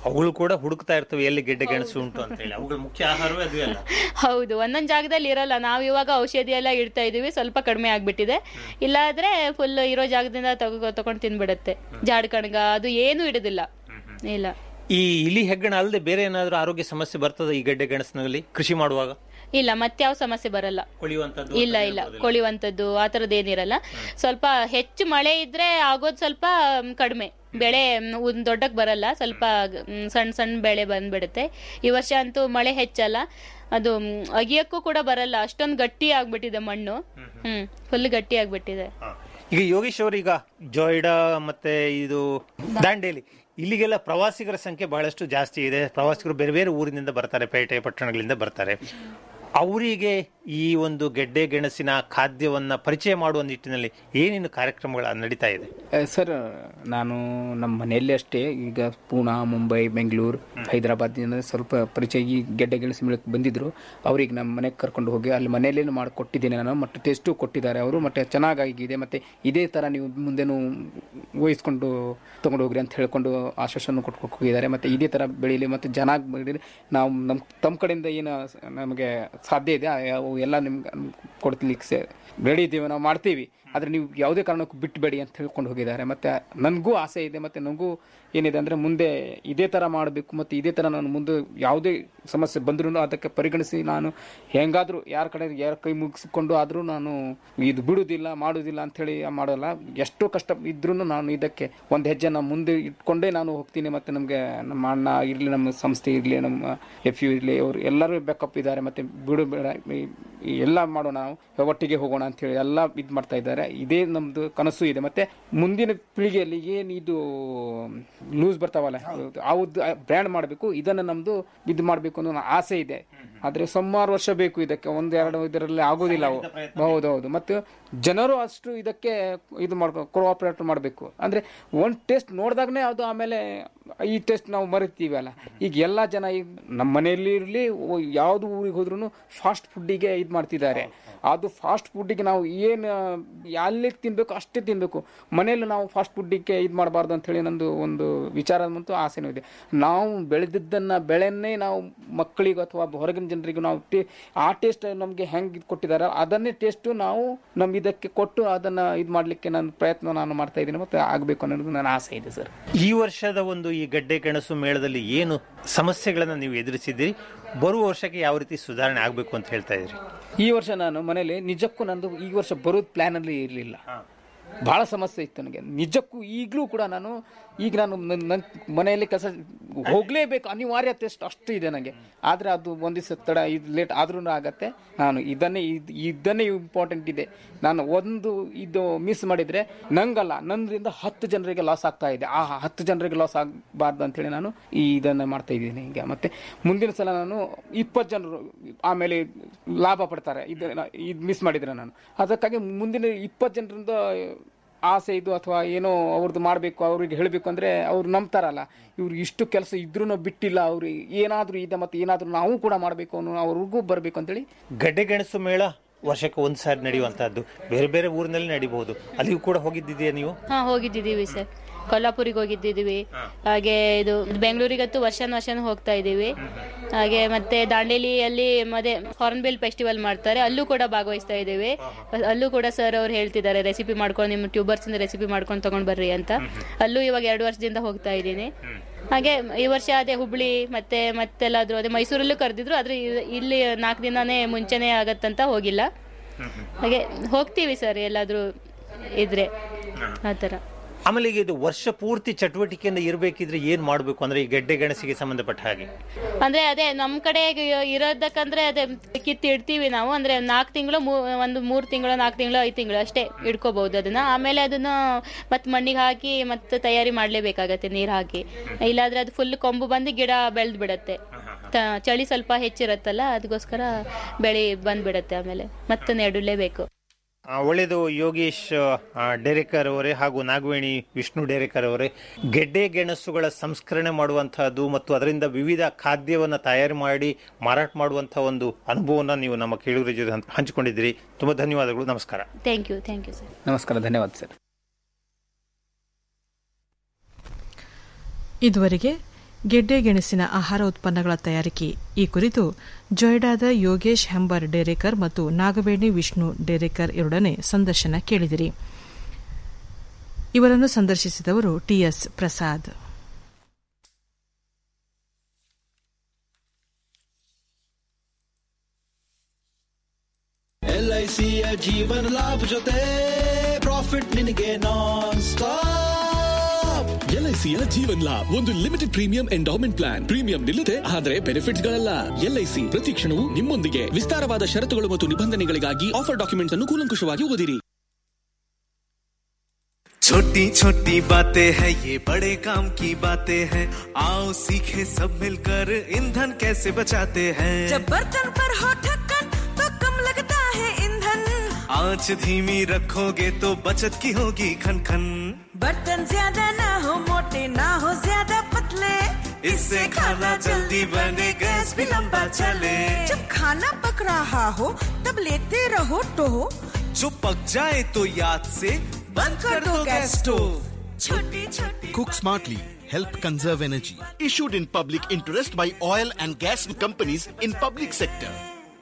ಅವುಗಳು ಕೂಡ ಹುಡುಕ್ತಾ ಇರ್ತವೆ ಎಲ್ಲಿ ಗೆಡ್ಡೆ ಗೆಣಸು ಉಂಟು ಅಂತ ಹೇಳಿ ಅವುಗಳ ಮುಖ್ಯ ಆಹಾರವೇ ಅದುವೇ ಅಲ್ಲ ಹೌದು ಒಂದೊಂದ್ ಜಾಗದಲ್ಲಿ ಇರಲ್ಲ ನಾವು ಇವಾಗ ಔಷಧಿ ಎಲ್ಲ ಇಡ್ತಾ ಇದೀವಿ ಸ್ವಲ್ಪ ಕಡಿಮೆ ಆಗ್ಬಿಟ್ಟಿದೆ ಇಲ್ಲಾದ್ರೆ ಫುಲ್ ಇರೋ ಜಾಗದಿಂದ ತಗೋ ತಗೊಂಡು ತಿನ್ಬಿಡುತ್ತೆ ಜಾಡ್ ಕಣಗ ಅದು ಏನು ಇಡುದಿಲ್ಲ ಇಲ್ಲ ಈ ಇಲಿ ಹೆಗ್ಗಣ ಅಲ್ಲದೆ ಬೇರೆ ಏನಾದರೂ ಆರೋಗ್ಯ ಸಮಸ್ಯೆ ಬರ್ತದೆ ಈ ಗೆಡ್ಡೆ ಗೆಣಸಿನಲ್ಲಿ ಕೃಷಿ ಮಾಡುವಾಗ ಇಲ್ಲ ಮತ್ಯಾವ ಸಮಸ್ಯೆ ಬರಲ್ಲ ಕೊಳಿಯುವಂತದ್ದು ಇಲ್ಲ ಇಲ್ಲ ಕೊಳಿಯುವಂಥದ್ದು ಆ ಥರದ್ದು ಏನಿರಲ್ಲ ಸ್ವಲ್ಪ ಹೆಚ್ಚು ಮಳೆ ಇದ್ರೆ ಆಗೋದು ಸ್ವಲ್ಪ ಮ್, ಕಡಿಮೆ ಬೆಳೆ ಮ್, ಒಂದ್ ದೊಡ್ಡಕ್ ಬರಲ್ಲ ಸ್ವಲ್ಪ ಮ್, ಸಣ್ಣ ಸಣ್ಣ ಬೆಳೆ ಬಂದ್ಬಿಡುತ್ತೆ ಈ ವರ್ಷ ಅಂತೂ ಮಳೆ ಹೆಚ್ಚಲ್ಲ ಅದು ಮ್, ಅಗಿಯಕ್ಕೂ ಕೂಡ ಬರಲ್ಲ ಅಷ್ಟೊಂದು ಗಟ್ಟಿ ಆಗ್ಬಿಟ್ಟಿದೆ ಮಣ್ಣು ಹ್ಮ್ ಫುಲ್ ಗಟ್ಟಿ ಆಗ್ಬಿಟ್ಟಿದೆ ಈಗ ಯೋಗೇಶ್ ಅವರು ಈಗ ಜೋಯ್ಡಾ ಮತ್ತೆ ಇದು ದಾಂಡೇಲಿ ಇಲ್ಲಿಗೆಲ್ಲ ಪ್ರವಾಸಿಗರ ಸಂಖ್ಯೆ ಬಹಳಷ್ಟು ಜಾಸ್ತಿ ಇದೆ ಪ್ರವಾಸಿಗರು ಬೇರೆ ಬೇರೆ ಊರಿನಿಂದ ಬರ್ತಾರೆ ಪೇಟೆ ಪಟ್ಟಣಗಳಿಂದ ಬರ್ತಾರೆ ಅವರಿಗೆ ಈ ಒಂದು ಗೆಡ್ಡೆ ಗೆಣಸಿನ ಖಾದ್ಯವನ್ನ ಪರಿಚಯ ಮಾಡುವ ನಿಟ್ಟಿನಲ್ಲಿ ಏನೇನು ಕಾರ್ಯಕ್ರಮಗಳು ನಡೀತಾ ಇದೆ ಸರ್ ನಾನು ನಮ್ಮ ಮನೆಯಲ್ಲಿ ಅಷ್ಟೇ ಈಗ ಪೂನಾ ಮುಂಬೈ ಬೆಂಗಳೂರು ಹೈದರಾಬಾದ್ನಿಂದ ಸ್ವಲ್ಪ ಪರಿಚಯ ಈ ಗೆಡ್ಡೆ ಗೆಣಸು ಮೇಳಕ್ಕೆ ಬಂದಿದ್ರು ಅವ್ರಿಗೆ ನಮ್ಮ ಮನೆಗೆ ಕರ್ಕೊಂಡು ಹೋಗಿ ಅಲ್ಲಿ ಮನೆಯಲ್ಲೇ ಮಾಡಿ ಕೊಟ್ಟಿದ್ದೇನೆ ನಾನು ಮತ್ತು ಟೆಸ್ಟು ಕೊಟ್ಟಿದ್ದಾರೆ ಅವರು ಮತ್ತು ಚೆನ್ನಾಗಿದೆ ಮತ್ತು ಇದೇ ಥರ ನೀವು ಮುಂದೆನೂ ವಹಿಸ್ಕೊಂಡು ತೊಗೊಂಡು ಹೋಗ್ರಿ ಅಂತ ಹೇಳ್ಕೊಂಡು ಆಶ್ವಾಸನ ಕೊಟ್ಕೊಂಡು ಹೋಗಿದ್ದಾರೆ ಮತ್ತು ಇದೇ ಥರ ಬೆಳೀಲಿ ಮತ್ತು ಚೆನ್ನಾಗಿ ಬೆಳೀಲಿ ನಾವು ನಮ್ಮ ತಮ್ಮ ಕಡೆಯಿಂದ ಏನು ನಮಗೆ ಸಾಧ್ಯ ಇದೆ ಆ- ಅವು ಎಲ್ಲ ನಿಮ್ಗೆ ಕೊಡ್ಲಿಕ್ಕೆ ರೆಡಿ ಇದ್ದೀವಿ ನಾವು ಮಾಡ್ತೀವಿ ಆದರೆ ನೀವು ಯಾವುದೇ ಕಾರಣಕ್ಕೂ ಬಿಟ್ಟಬೇಡಿ ಅಂತ ಹೇಳ್ಕೊಂಡು ಹೋಗಿದ್ದಾರೆ ಮತ್ತು ನನಗೂ ಆಸೆ ಇದೆ ಮತ್ತು ನನಗೂ ಏನಿದೆ ಅಂದರೆ ಮುಂದೆ ಇದೇ ಥರ ಮಾಡಬೇಕು ಮತ್ತು ಇದೇ ಥರ ನಾನು ಮುಂದೆ ಯಾವುದೇ ಸಮಸ್ಯೆ ಬಂದ್ರೂ ಅದಕ್ಕೆ ಪರಿಗಣಿಸಿ ನಾನು ಹೆಂಗಾದರೂ ಯಾರ ಕಡೆ ಯಾರ ಕೈ ಮುಗಿಸ್ಕೊಂಡು ಆದರೂ ನಾನು ಇದು ಬಿಡುವುದಿಲ್ಲ ಮಾಡುವುದಿಲ್ಲ ಅಂಥೇಳಿ ಮಾಡೋಲ್ಲ ಎಷ್ಟೋ ಕಷ್ಟ ಇದ್ರೂ ನಾನು ಇದಕ್ಕೆ ಒಂದು ಹೆಜ್ಜೆ ನಾನು ಮುಂದೆ ಇಟ್ಕೊಂಡೇ ನಾನು ಹೋಗ್ತೀನಿ ಮತ್ತು ನಮಗೆ ನಮ್ಮ ಅಣ್ಣ ಇರಲಿ ನಮ್ಮ ಸಂಸ್ಥೆ ಇರಲಿ ನಮ್ಮ ಎಫ್ ಯು ಇರಲಿ ಅವರು ಎಲ್ಲರೂ ಬ್ಯಾಕಪ್ ಇದ್ದಾರೆ ಮತ್ತು ಬಿಡು ಬೇಡ ಈ- ಈ ಎಲ್ಲ ಮಾಡೋಣ ನಾವು ಒಟ್ಟಿಗೆ ಹೋಗೋಣ ಅಂತೇಳಿ ಎಲ್ಲ ಇದು ಮಾಡ್ತಾ ಇದ್ದಾರೆ ಇದೇ ನಮ್ಮದು ಕನಸು ಇದೆ ಮತ್ತು ಮುಂದಿನ ಪೀಳಿಗೆಯಲ್ಲಿ ಏನು ಇದು ಲೂಸ್ ಬರ್ತಾವಲ್ಲ ಅವ್ದು ಬ್ರ್ಯಾಂಡ್ ಮಾಡಬೇಕು ಇದನ್ನು ನಮ್ಮದು ಇದು ಮಾಡಬೇಕು ಅನ್ನೋ ನನ್ನ ಆಸೆ ಇದೆ ಆದರೆ ಸುಮಾರು ವರ್ಷ ಬೇಕು ಇದಕ್ಕೆ ಒಂದು ಎರಡು ಇದರಲ್ಲಿ ಆಗೋದಿಲ್ಲ ಅವು ಹೌದೌದು ಮತ್ತು ಜನರು ಅಷ್ಟು ಇದಕ್ಕೆ ಇದು ಮಾಡ್ಬೇಕು ಕೋಆಪರೇಟ್ ಮಾಡಬೇಕು ಅಂದರೆ ಒಂದು ಟೆಸ್ಟ್ ನೋಡಿದಾಗನೇ ಅದು ಆಮೇಲೆ ಈ ಟೆಸ್ಟ್ ನಾವು ಮರಿತೀವಿ ಅಲ್ಲ ಈಗ ಎಲ್ಲ ಜನ ಈಗ ನಮ್ಮ ಮನೆಯಲ್ಲಿ ಇರಲಿ ಯಾವುದು ಊರಿಗೆ ಹೋದ್ರೂ ಫಾಸ್ಟ್ ಫುಡ್ಡಿಗೆ ಇದು ಮಾಡ್ತಿದ್ದಾರೆ ಅದು ಫಾಸ್ಟ್ ಫುಡ್ಡಿಗೆ ನಾವು ಏನು ಎಲ್ಲಿ ತಿನ್ನಬೇಕು ಅಷ್ಟೇ ತಿನ್ನಬೇಕು ಮನೆಯಲ್ಲಿ ನಾವು ಫಾಸ್ಟ್ ಫುಡ್ಡಿಗೆ ಇದು ಮಾಡಬಾರ್ದು ಅಂತೇಳಿ ನಂದು ಒಂದು ವಿಚಾರ ಮತ್ತು ಆಸೆನೂ ಇದೆ ನಾವು ಬೆಳೆದಿದ್ದನ್ನು ಬೆಳೆಯನ್ನೇ ನಾವು ಮಕ್ಕಳಿಗೆ ಅಥವಾ ಹೊರಗಿನ ಜನರಿಗೂ ನಾವು ಟೇ ಆ ಟೇಸ್ಟ್ ನಮಗೆ ಹೆಂಗೆ ಇದು ಕೊಟ್ಟಿದ್ದಾರೆ ಅದನ್ನೇ ಟೇಸ್ಟು ನಾವು ನಮ್ಮ ಇದಕ್ಕೆ ಕೊಟ್ಟು ಅದನ್ನು ಇದು ಮಾಡಲಿಕ್ಕೆ ನಾನು ಪ್ರಯತ್ನ ನಾನು ಮಾಡ್ತಾ ಇದ್ದೀನಿ ಮತ್ತು ಆಗಬೇಕು ಅನ್ನೋದು ನನ್ನ ಆಸೆ ಇದೆ ಸರ್ ಈ ವರ್ಷದ ಒಂದು ಈ ಗಡ್ಡೆ ಗೆಣಸು ಮೇಳದಲ್ಲಿ ಏನು ಸಮಸ್ಯೆಗಳನ್ನ ನೀವು ಎದುರಿಸಿದ್ದೀರಿ ಬರುವ ವರ್ಷಕ್ಕೆ ಯಾವ ರೀತಿ ಸುಧಾರಣೆ ಆಗಬೇಕು ಅಂತ ಹೇಳ್ತಾ ಇದ್ರಿ ಈ ವರ್ಷ ನಾನು ಮನೇಲಿ ನಿಜಕ್ಕೂ ನಂದು ಈ ವರ್ಷ ಬರೋದು ಪ್ಲ್ಯಾನಲ್ಲಿ ಇರಲಿಲ್ಲ ಭಾಳ ಸಮಸ್ಯೆ ಇತ್ತು ನನಗೆ ನಿಜಕ್ಕೂ ಈಗಲೂ ಕೂಡ ನಾನು ಈಗ ನಾನು ನನ್ನ ಮನೆಯಲ್ಲಿ ಕೆಲಸ ಹೋಗಲೇಬೇಕು ಅನಿವಾರ್ಯತೆ ಅಷ್ಟು ಅಷ್ಟು ಇದೆ ನನಗೆ ಆದರೆ ಅದು ಒಂದು ದಿವಸ ತಡ ಇದು ಲೇಟ್ ಆದ್ರೂ ಆಗತ್ತೆ ನಾನು ಇದನ್ನೇ ಇದ್- ಇದನ್ನೇ ಇಂಪಾರ್ಟೆಂಟ್ ಇದೆ ನಾನು ಒಂದು ಇದು ಮಿಸ್ ಮಾಡಿದರೆ ನಂಗಲ್ಲ ನನ್ನಿಂದ ಹತ್ತು ಜನರಿಗೆ ಲಾಸ್ ಆಗ್ತಾ ಇದೆ ಆ ಹತ್ತು ಜನರಿಗೆ ಲಾಸ್ ಆಗಬಾರ್ದು ಅಂತೇಳಿ ನಾನು ಈ ಇದನ್ನು ಮಾಡ್ತಾ ಇದ್ದೀನಿ ಈಗ ಮತ್ತೆ ಮುಂದಿನ ಸಲ ನಾನು ಇಪ್ಪತ್ತು ಜನರು ಆಮೇಲೆ ಲಾಭ ಪಡ್ತಾರೆ ಇದು ಇದು ಮಿಸ್ ಮಾಡಿದ್ರೆ ನಾನು ಅದಕ್ಕಾಗಿ ಮುಂದಿನ ಇಪ್ಪತ್ತು ಜನರಿಂದ ಆಸೆ ಇದು ಅಥವಾ ಏನೋ ಅವ್ರದ್ದು ಮಾಡಬೇಕು ಅವ್ರಿಗೆ ಹೇಳಬೇಕು ಅಂದರೆ ಅವ್ರು ನಂಬ್ತಾರಲ್ಲ ಇವ್ರು ಇಷ್ಟು ಕೆಲಸ ಇದ್ರೂ ಬಿಟ್ಟಿಲ್ಲ ಅವ್ರು ಏನಾದರೂ ಇದೆ ಮತ್ತು ಏನಾದರೂ ನಾವು ಕೂಡ ಮಾಡಬೇಕು ಅನ್ನೋ ಅವ್ರಿಗೂ ಬರಬೇಕು ಅಂತೇಳಿ ಗಡ್ಡೆ ಗೆಣಸು ಮೇಳ ವರ್ಷಕ್ಕೆ ಒಂದ್ ಸಾರಿ ನಡೆಯುವಂತಹದ್ದು ಬೇರೆ ಬೇರೆ ಊರಿನಲ್ಲಿ ನಡಿಬಹುದು ಅಲ್ಲಿಗೂ ಕೂಡ ಹೋಗಿದ್ದಿದೆಯಾ ನೀವು ಹಾ ಹೋಗಿದ್ದಿದೀವಿ ಸರ್ ಕೊಲ್ಲಾಪುರಿಗೆ ಹೋಗಿದ್ದಿದೀವಿ ಹಾಗೆ ಇದು ಬೆಂಗಳೂರಿಗಂತೂ ವರ್ಷನ ವರ್ಷನೂ ಹೋಗ್ತಾ ಇದೀವಿ ಹಾಗೆ ಮತ್ತೆ ದಾಂಡೇಲಿಯಲ್ಲಿ ಮತ್ತೆ ಹಾರ್ನ್ಬಿಲ್ ಫೆಸ್ಟಿವಲ್ ಮಾಡ್ತಾರೆ ಅಲ್ಲೂ ಕೂಡ ಭಾಗವಹಿಸ್ತಾ ಇದ್ದೀವಿ ಅಲ್ಲೂ ಕೂಡ ಸರ್ ಅವ್ರು ಹೇಳ್ತಿದ್ದಾರೆ ರೆಸಿಪಿ ಮಾಡ್ಕೊಂಡು ನಿಮ್ಮ ಟ್ಯೂಬರ್ಸ್ ರೆಸಿಪಿ ಮಾಡ್ಕೊಂಡು ತಗೊಂಡ್ ಬರ್ರಿ ಅಂತ ಅಲ್ಲೂ ಇವಾಗ ಎರಡು ವರ್ಷದಿಂದ ಹೋಗ್ತಾ ಇದ್ದೀನಿ ಹಾಗೆ ಈ ವರ್ಷ ಅದೇ ಹುಬ್ಳಿ ಮತ್ತೆ ಮತ್ತೆಲ್ಲಾದ್ರೂ ಅದೇ ಮೈಸೂರಲ್ಲೂ ಕರೆದಿದ್ರು ಆದ್ರೆ ಇ- ಇಲ್ಲಿ ನಾಲ್ಕು ದಿನನೇ ಮುಂಚೆನೆ ಆಗತ್ತಂತ ಹೋಗಿಲ್ಲ ಹಾಗೆ ಹೋಗ್ತೀವಿ ಸರ್ ಎಲ್ಲಾದ್ರೂ ಇದ್ರೆ ಆತರ ಆಮೇಲೆ ಈಗ ಇದು ವರ್ಷ ಪೂರ್ತಿ ಚಟುವಟಿಕೆಯಿಂದ ಇರಬೇಕಿದ್ರೆ ಏನ್ ಮಾಡಬೇಕು ಅಂದ್ರೆ ಈ ಗೆಡ್ಡೆ ಗೆಣಸಿಗೆ ಸಂಬಂಧಪಟ್ಟ ಹಾಗೆ ಅಂದ್ರೆ ಅದೇ ನಮ್ ಕಡೆ ಇರೋದಕ್ಕಂದ್ರೆ ಅದೇ ಕಿತ್ತು ಇಡ್ತೀವಿ ನಾವು ಅಂದ್ರೆ ನಾಲ್ಕು ತಿಂಗಳು ಒಂದು ಮೂರ್ ತಿಂಗಳು ನಾಲ್ಕು ತಿಂಗಳು ಐದು ತಿಂಗಳು ಅಷ್ಟೇ ಇಡ್ಕೋಬಹುದು ಅದನ್ನ ಆಮೇಲೆ ಅದನ್ನ ಮತ್ ಮಣ್ಣಿಗೆ ಹಾಕಿ ಮತ್ತೆ ತಯಾರಿ ಮಾಡ್ಲೇಬೇಕಾಗತ್ತೆ ನೀರ್ ಹಾಕಿ ಇಲ್ಲಾದ್ರೆ ಅದು ಫುಲ್ ಕೊಂಬು ಬಂದು ಗಿಡ ಬೆಳೆದ್ ಬಿಡತ್ತೆ ತ- ಚಳಿ ಸ್ವಲ್ಪ ಹೆಚ್ಚಿರತ್ತಲ್ಲ ಅದಕ್ಕೋಸ್ಕರ ಬೆಳೆ ಬಂದ್ಬಿಡತ್ತೆ ಆಮೇಲೆ ಮತ್ತೆ ನೆಡಲೇಬೇಕು ಆ, ಒಳ್ಳೆಯದು ಯೋಗೇಶ್ ಆ, ಡೇರೇಕರ್ ಅವರೇ ಹಾಗೂ ನಾಗವೇಣಿ ವಿಷ್ಣು ಡೇರೇಕರ್ ಅವರೇ ಗೆಡ್ಡೆ ಗೆಣಸುಗಳ ಸಂಸ್ಕರಣೆ ಮಾಡುವಂತಹದ್ದು ಮತ್ತು ಅದರಿಂದ ವಿವಿಧ ಖಾದ್ಯವನ್ನು ತಯಾರು ಮಾಡಿ ಮಾರಾಟ ಮಾಡುವಂತಹ ಒಂದು ಅನುಭವವನ್ನು ನೀವು ನಮ್ಮ ಕೇಳುಗರ ಜೊತೆ ಹಂಚ್- ಹಂಚಿಕೊಂಡಿದ್ದೀರಿ ತುಂಬಾ ಧನ್ಯವಾದಗಳು ನಮಸ್ಕಾರ thank you thank you sir ನಮಸ್ಕಾರ ಧನ್ಯವಾದ ಸರ್ ಇದುವರೆಗೆ ಗೆಡ್ಡೆ ಗೆಣಸಿನ ಆಹಾರ ಉತ್ಪನ್ನಗಳ ತಯಾರಿಕೆ ಈ ಕುರಿತು ಜೊಯ್ಡಾದ ಯೋಗೇಶ್ ಹೆಂಬರ್ ಡೇರೇಕರ್ ಮತ್ತು ನಾಗವೇಣಿ ವಿಷ್ಣು ಡೇರೇಕರ್ ಇವರೊಡನೆ ಸಂದರ್ಶನ ಕೇಳಿದಿರಿ ಇವರನ್ನು ಸಂದರ್ಶಿಸಿದವರು ಟಿಎಸ್ ಪ್ರಸಾದ್ ಎಲ್ಐಸಿಯ ಜೀವನ ಲಾಭ ಜೊತೆ ಪ್ರಾಫಿಟ್ ನಿನಗೆ ನಾನ್ ಸ್ಟಾಪ್ ಎಲ್ಐಸಿಯ ಜೀವನ್ ಲಾಭ್ ಒಂದು limited premium endowment plan premium ನಿಲ್ಲದೆ ಆದರೆ ಬೆನಿಫಿಟ್ಸ್ ಗಳಲ್ಲ ಎಲ್ಐಸಿ ಪ್ರತಿ ಕ್ಷಣವೂ ನಿಮ್ಮೊಂದಿಗೆ ವಿಸ್ತಾರವಾದ ಷರತ್ತುಗಳು ಮತ್ತು ನಿಬಂಧನೆಗಳಿಗಾಗಿ ಆಫರ್ ಡಾಕ್ಯುಮೆಂಟ್ಸ್ ಅನ್ನು ಕೂಲಂಕುಷವಾಗಿ ಓದಿರಿ छोटी छोटी बातें हैं ये बड़े काम की बातें हैं आओ सीखे सब मिलकर ईंधन कैसे बचाते हैं जब बर्तन पर हो ढक्कन तो कम लगता है ईंधन आंच धीमी रखोगे तो बचत की होगी खन खन बर्तन ज्यादा ना हो मोटे ना हो ज्यादा पतले इससे खाना जल्दी बने गैस भी लंबा चले जब खाना पक रहा हो तब लेते रहो टोहो जो पक जाए तो याद से बंद कर दो गैस स्टोव छोटी छोटी Cook smartly. Help conserve energy. Issued in public interest by oil and gas companies in public sector.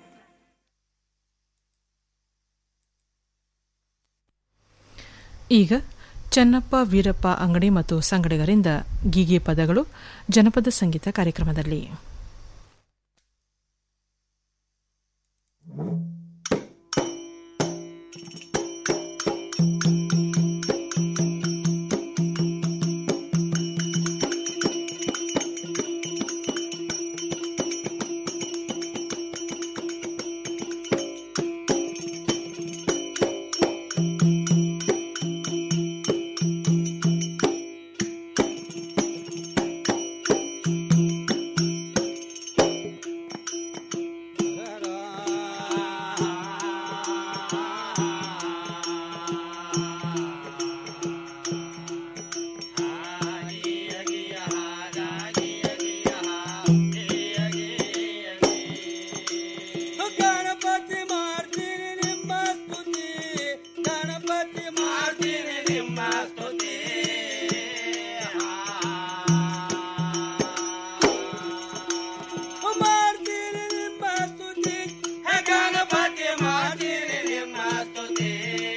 ಈಗ ಚನ್ನಪ್ಪ ವೀರಪ್ಪ ಅಂಗಡಿ ಮತ್ತು ಸಂಗಡಿಗರಿಂದ ಗೀಗಿ ಪದಗಳು ಜನಪದ ಸಂಗೀತ ಕಾರ್ಯಕ್ರಮದಲ್ಲಿ ಗಣಪತಿ ಮಾಡ್ತೀನಿ ನಿಮ್ಮ ಸ್ತುತಿ ಗಣಪತಿ ಮಾಡ್ತೀನಿ ನಿಮ್ಮ ಸ್ತುತಿ ಮಾಡ್ತೀನಿ ನಿಮ್ಮ ಸ್ತುತಿ ಹೇ ಗಣಪತಿ ಮಾಡ್ತೀನಿ ನಿಮ್ಮ ಸ್ತುತಿ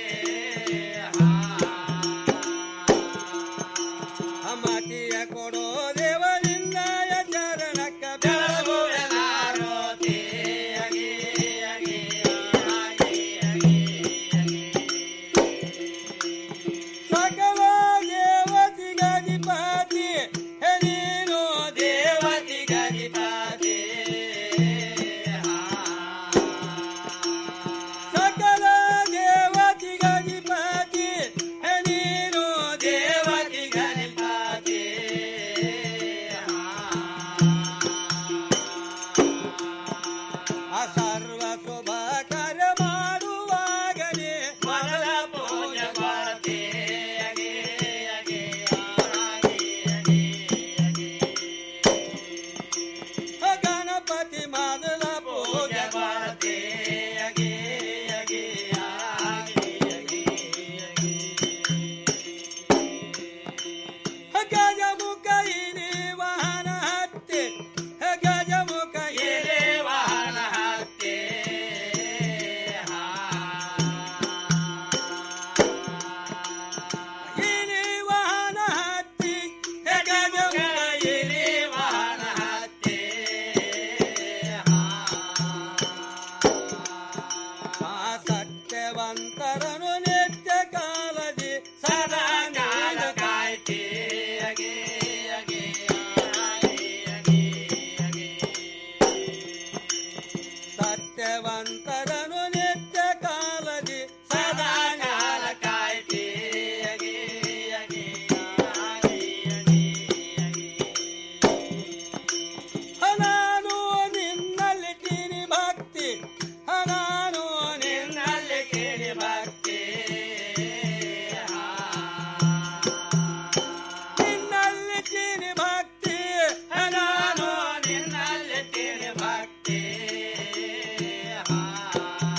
ಮಾತಿಯ ಕೊಡೋ ದೇವರಿಂದ ಚರಣಕ್ಕ ಬೆಳಗು ಎಲ್ಲಾರೋತಿ ಸಕಲ ದೇವತಿ ಗಣಿಪತಿ ಹೇ ನೀನು ದೇವತಿ ಗಣಿಪತಿ ಸಕಲ ದೇವತಿ ಗಣಿಪತಿ ಹೇ ನೀನು ದೇವತಿ ಗಣಿಪತಿ ಆ ಸರ್ವ ಶುಭ ಕಾರ್ಯ ಮಾಡುವಾಗಲೇ ಮೊದಲ ಪೂಜೆ ಮಾಡ್ತೇ ಗಣಪತಿ ಮೊದಲ ಪೂಜೆ ಮಾಡ್ತೇ ಗಜಮುಖ ಇರಿ ವಾಹನ ಹತ್ತೆ ಗಜಮುಖ ಇರಿ ವಾಹನ ಹತ್ತೆ ಇರಿ ವಾಹನ ಹತ್ತಿ ಗಜಮುಖ ಇರಿ ವಾಹನ ಹತ್ತೆ ಆ ಸತ್ಯವಂತರನು ನಿತ್ಯ ಕಾಲದಿ ಸದಾ ಜ್ಞಾನ ಕಾಯ್ತಿ ಅಗೆ ಅಗೆ ಸತ್ಯವಂತರನು ನಿತ್ಯ ಕಾಲದಿ ಸದಾ ಜ್ಞಾನ ಕಾಯ್ತಿ ಅಗೆ ಅಗೆ ನಾನು ನಿನ್ನಲ್ಲಿ ಕಿರಿ ಭಕ್ತಿ ನಾನು ನಿನ್ನಲ್ಲಿ ಕಿರಿ ಭಕ್ತಿ ನಿನ್ನಲ್ಲಿ ಕಿರಿ ಭಕ್ತಿ ನಾನು ನಿನ್ನಲ್ಲಿ ಕಿರಿ ಭಕ್ತಿ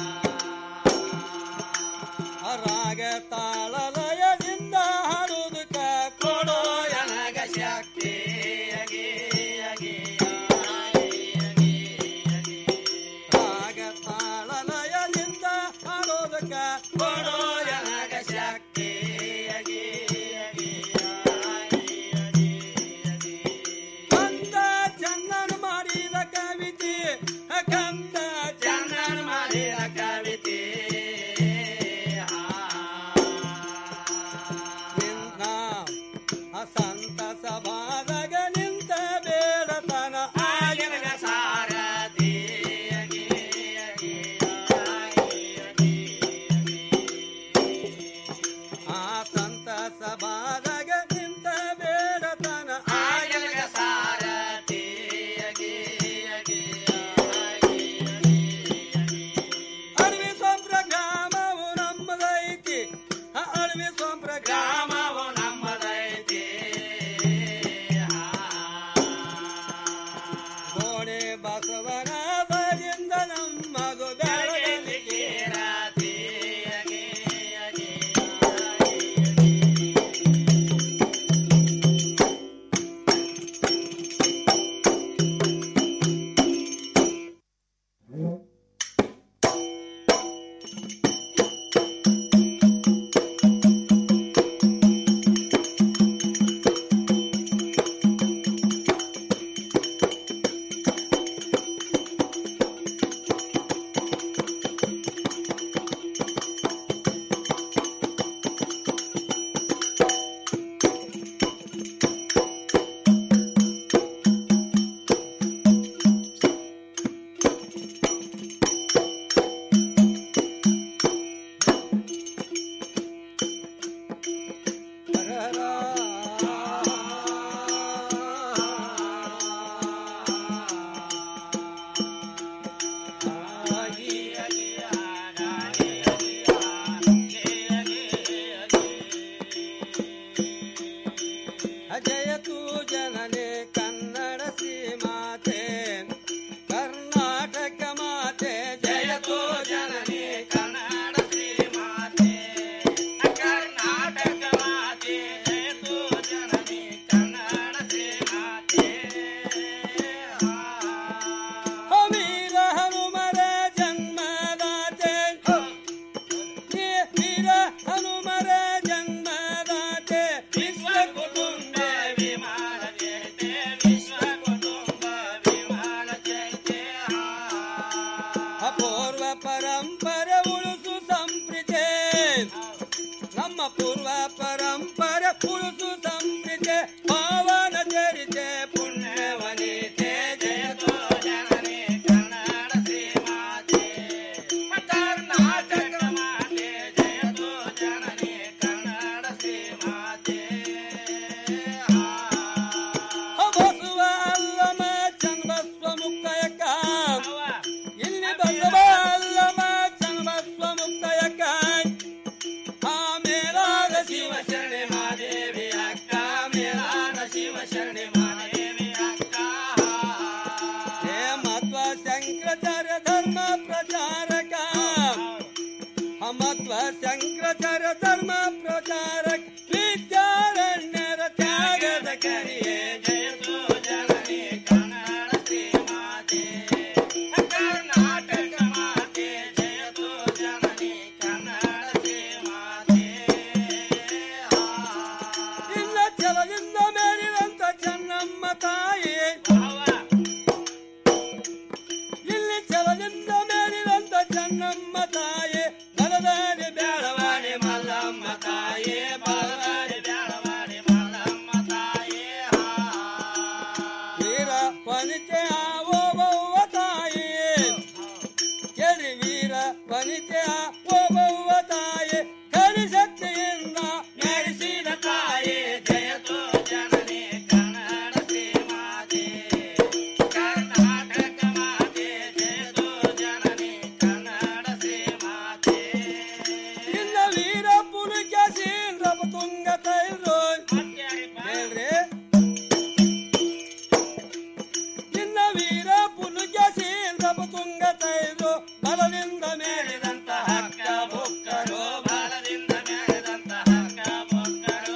ಪೂರ್ವ ಪರಂಪರೆ ಉಳಿಸು ಸಂಪ್ರೀತೆ ಪಾವನ ಚರಿತೆ ಪುಣ್ಯವನಿತೆ ಜಯತೋ ಜನನಿ ಕನ್ನಡ ಶ್ರೀಮಾತೆ ಕರ್ನಾಟಕ ಮಾತೆ ಜಯತೋ ಜನನಿ ಕನ್ನಡ ಶ್ರೀಮಾತೆ ಬಸವ ಅಲ್ಲಮ ಚನ್ನಬಸವ ಮುಕ್ತಯಕ ಇಲ್ಲಿ ಬಸವ ಅಲ್ಲಮ ಚನ್ನಬಸವ ಮುಕ್ತಯಕ ಆ ಮೇಲಾದ ಶಿವ ಶರಣೆ ಮಾದೇವಿ ಅಕ್ಕ ಮೇಲಾದ ಶಿವ ಶರಣೆ ಮಾದೇವಿ ಅಕ್ಕ ಹೇ ಮಧ್ವ ಶಂಕರಾಚಾರ್ಯ ಧರ್ಮ ಪ್ರಚಾರಕ ಮಧ್ವ ಶಂಕರಾಚಾರ್ಯ ಧರ್ಮ ಪ್ರಚಾರಕ ವಿದ್ಯಾರಣ್ಯರ ತ್ಯಾಗದ ಕರಿಯೇ ಜಯತೋ ಜನನಿ ಕನ್ನಡ ಶ್ರೀಮಾತೆ ಕರ್ನಾಟಕ ಮಾತೆ ಜಯತೋ ಜನನಿ ಕನ್ನಡ ಶ್ರೀಮಾತೆ ಇಲ್ಲ ಛಲದಿಂದ ಮೇಲಿದಂತ ಚೆನ್ನಮ್ಮ ತಾಯಿ ಇಲ್ಲಿ ಛಲದಿಂದ ಮೇಲಿದಂತ ಚೆನ್ನಮ್ಮ ತಾಯಿ ಬಲದಾರಿ ಬ್ಯಾಳವಾಡಿ ಮಲ್ಲಮ್ಮ ತಾಯಿ ಬಲದಾರಿ ಬ್ಯಾಳವಾಡಿ ಮಲ್ಲಮ್ಮ ತಾಯಿ ವೀರ ವನಿತೆ ಓಬವ್ವ ತಾಯಿ ಕೆರಿ ವೀರ ವನಿತೆ ಓಬವ್ವ ತಾಯಿ ಕರಿಶಕ್ತಿಯಿಂದ ಮೆರೆಸಿದ ತಾಯಿ ಜಯತೋ ಜನನಿ ಕನ್ನಡ ಶ್ರೀಮಾತೆ ಕರ್ನಾಟಕ ಮಾತೆ ಜಯತೋ ಜನನಿ ಕನ್ನಡ ಶ್ರೀಮಾತೆ ಇನ್ನ ವೀರ ಪುಲಕೇಶೀಂದ್ರ ತುಂಗ ತೈರು ಹೇಳ್ರಿ ನಿನ್ನ ವೀರ ಪುಲಕೇಶೀಂದ್ರ ತುಂಗ ತೈರು ಬಲದಿಂದ ಮೇಲಿದಂತ ಹಕ್ಕ ಬುಕ್ಕರು ಬಲದಿಂದ ಮೇಲಿದಂತ ಹಕ್ಕ ಬುಕ್ಕರು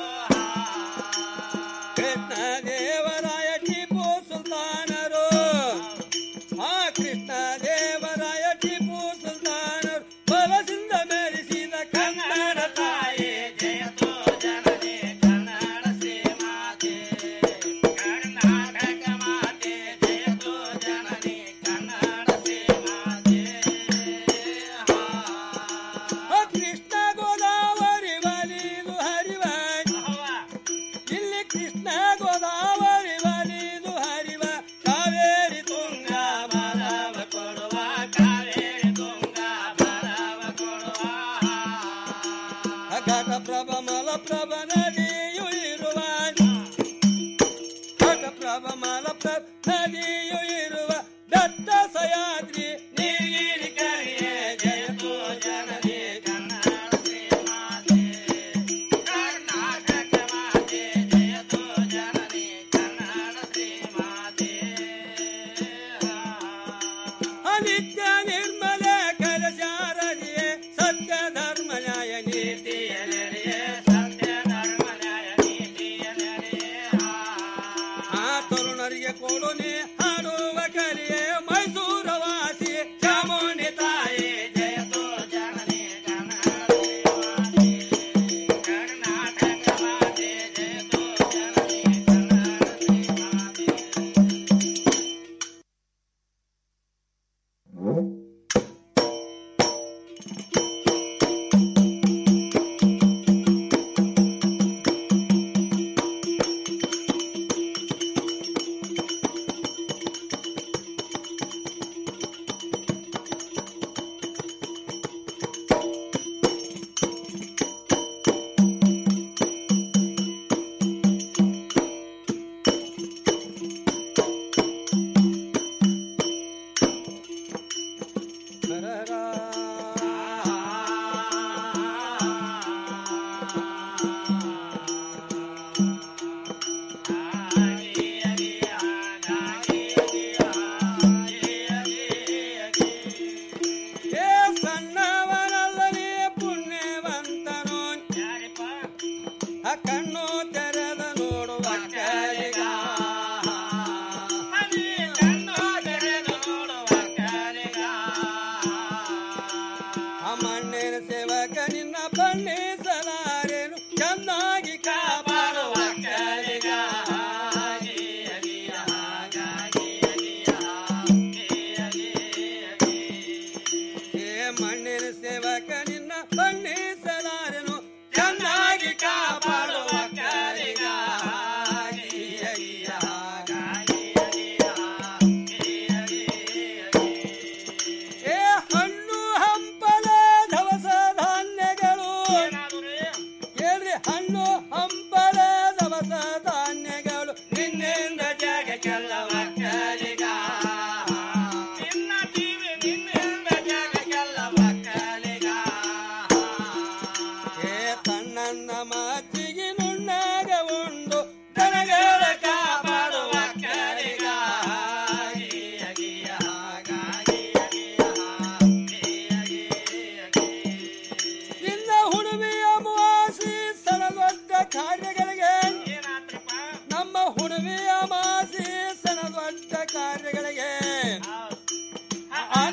ಕೃಷ್ಣ ದೇವರಾಯ ಟಿಪ್ಪು ಸುಲ್ತಾನರು ಆ ಕೃಷ್ಣ ದೇವರಾಯ ಟಿಪ್ಪು ಸುಲ್ತಾನರು ಬಲದಿಂದ ಮೆರೆಸಿದ ಕನ್ನಡ ತಾಯಿ ಜಯತೋ ಜನನಿ ಕನ್ನಡ ಶ್ರೀಮಾತೆ ಕರ್ನಾಟಕ ಮಾತೆ ಜಯತೋ ಜನನಿ ಕನ್ನಡ ಶ್ರೀಮಾತೆ ಆ ಕೃಷ್ಣ ಗೋದಾವರಿ ಬಲಿದು ಹರಿವ ಇಲ್ಲಿ ಕೃಷ್ಣ ಗೋದಾವರಿ ಬಲಿದು ಹರಿವ ಕಾವೇರಿ ತುಂಗ ಬಲವ ಕೊಡುವ ಕಾವೇರಿ ತುಂಗ ಬಲವ ಕೊಡುವ ಘಟ ಪ್ರಭ ಮಲ ಪ್ರಭ ನದಿಯು ಇರುವ ಘಟ ಪ್ರಭ ಮಲ ಪ್ರಭ ನದಿಯು ಇರುವ ದತ್ತ ಸಯಾದ್ರಿ ನೀಗಿರಿ ಕರಿಯೇ ಜಯತೋ ಜನನಿ ಕನ್ನಡ ಶ್ರೀಮಾತೆ ಕರ್ನಾಟಕ ಮಾತೆ ಜಯತೋ ಜನನಿ ಕನ್ನಡ ಶ್ರೀಮಾತೆ ಅನಿತ್ಯ ನಿರ್ಮಲ ಕರ ಶಾರದಿಯೇ ಸತ್ಯ ಧರ್ಮ ನ್ಯಾಯ ನೀತಿಯ ನೆಲೆಯೇ ಸತ್ಯ ಧರ್ಮ ನ್ಯಾಯ ನೀತಿಯ ನೆಲೆಯೇ ಆ ತರುಣರಿಗೆ ಕೊಡುನೆ ಹಾಡುವ ಕಲಿಯೇ ಮೈಸೂರ ವಾಸಿ ಚಾಮುಂಡಿ ತಾಯಿ ಜಯತೋ ಜನನಿ ಕರ್ನಾಟಕ ಮಾತೆ ಜಯತೋ ಜನನಿ ಕನ್ನಡ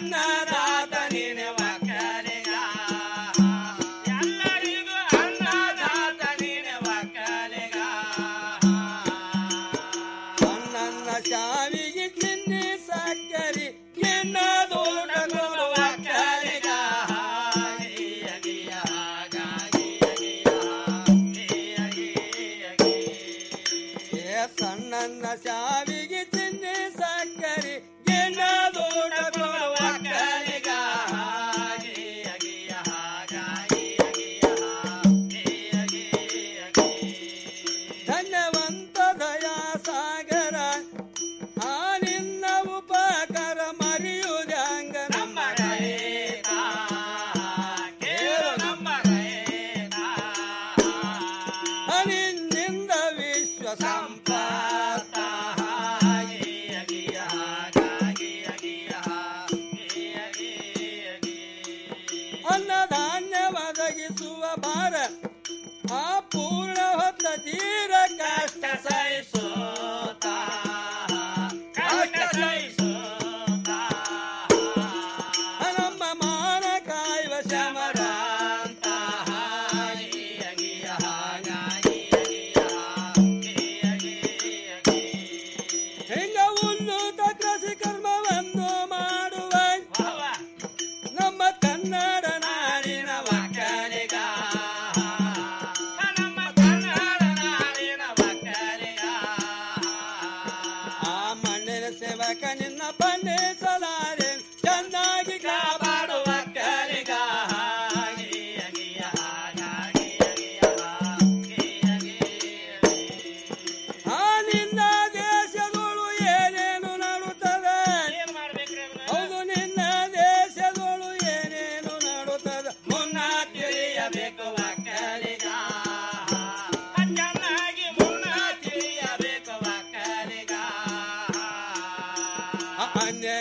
ಅನ್ನದಾತ ನೀನೆ ಒಕ್ಕಲಿಗ ಎಲ್ಲರಿಗೂ ಅನ್ನದಾತ ನೀನೆ ಒಕ್ಕಲಿಗ ನನ್ನ ಶಾವಿಗೆ ತಿನ್ನಿ ಸಕ್ಕರಿ ನಿನ್ನ ದೂರ ಕೊಡು ಒಕ್ಕಲಿಗ ಏ ಸಣ್ಣನ್ನ ಶಾವಿಗೆ ತಿನ್ನಿ ಸಕ್ಕರಿ ನಿನ್ನ ದೂರ ಕೊಡು ಒಕ್ಕಲಿಗ ಧನ್ಯವಂತ ದಯಾ ಸಾಗರ ಆ ನಿನ್ನ ಉಪಕಾರ ಮರೆಯುವುದಂಗ ನಮ್ಮ ರೈತ ಕೇಳು ನಮ್ಮ ರೈತ ನಿನ್ನಿಂದ ವಿಶ್ವ ಸಂಪಾತ ಅನ್ನದಾನ್ಯ ಒದಗಿಸುವ ಭಾರ ಆ ಪೂರ್ಣ ಹೊತ್ತ ತೀರ ಕಷ್ಟ ಸಹಿಸೋತ ಕಷ್ಟ ಸಹಿಸೋತ ನಮ್ಮ ಮಾನ ಕಾಯುವ ಶಮರಾಂತ ಹಿಂಗ ಉನ್ನತ ಕೃಷಿ ಕರ್ಮವನ್ನು ಮಾಡುವ ನಮ್ಮ ಕನ್ನಡ ನಾಡಿನ ಒಕ್ಕಲಿಗ ನಮ್ಮ ಕನ್ನಡ ನಾಡಿನ ಒಕ್ಕಲಿಗ ಆ ಮಣ್ಣಿನ ಸೇವಕ ನಿನ್ನ ಬನ್ನಿ ಸಲಾರೆ ಚೆನ್ನಾಗಿ ಕಾಪಾಡ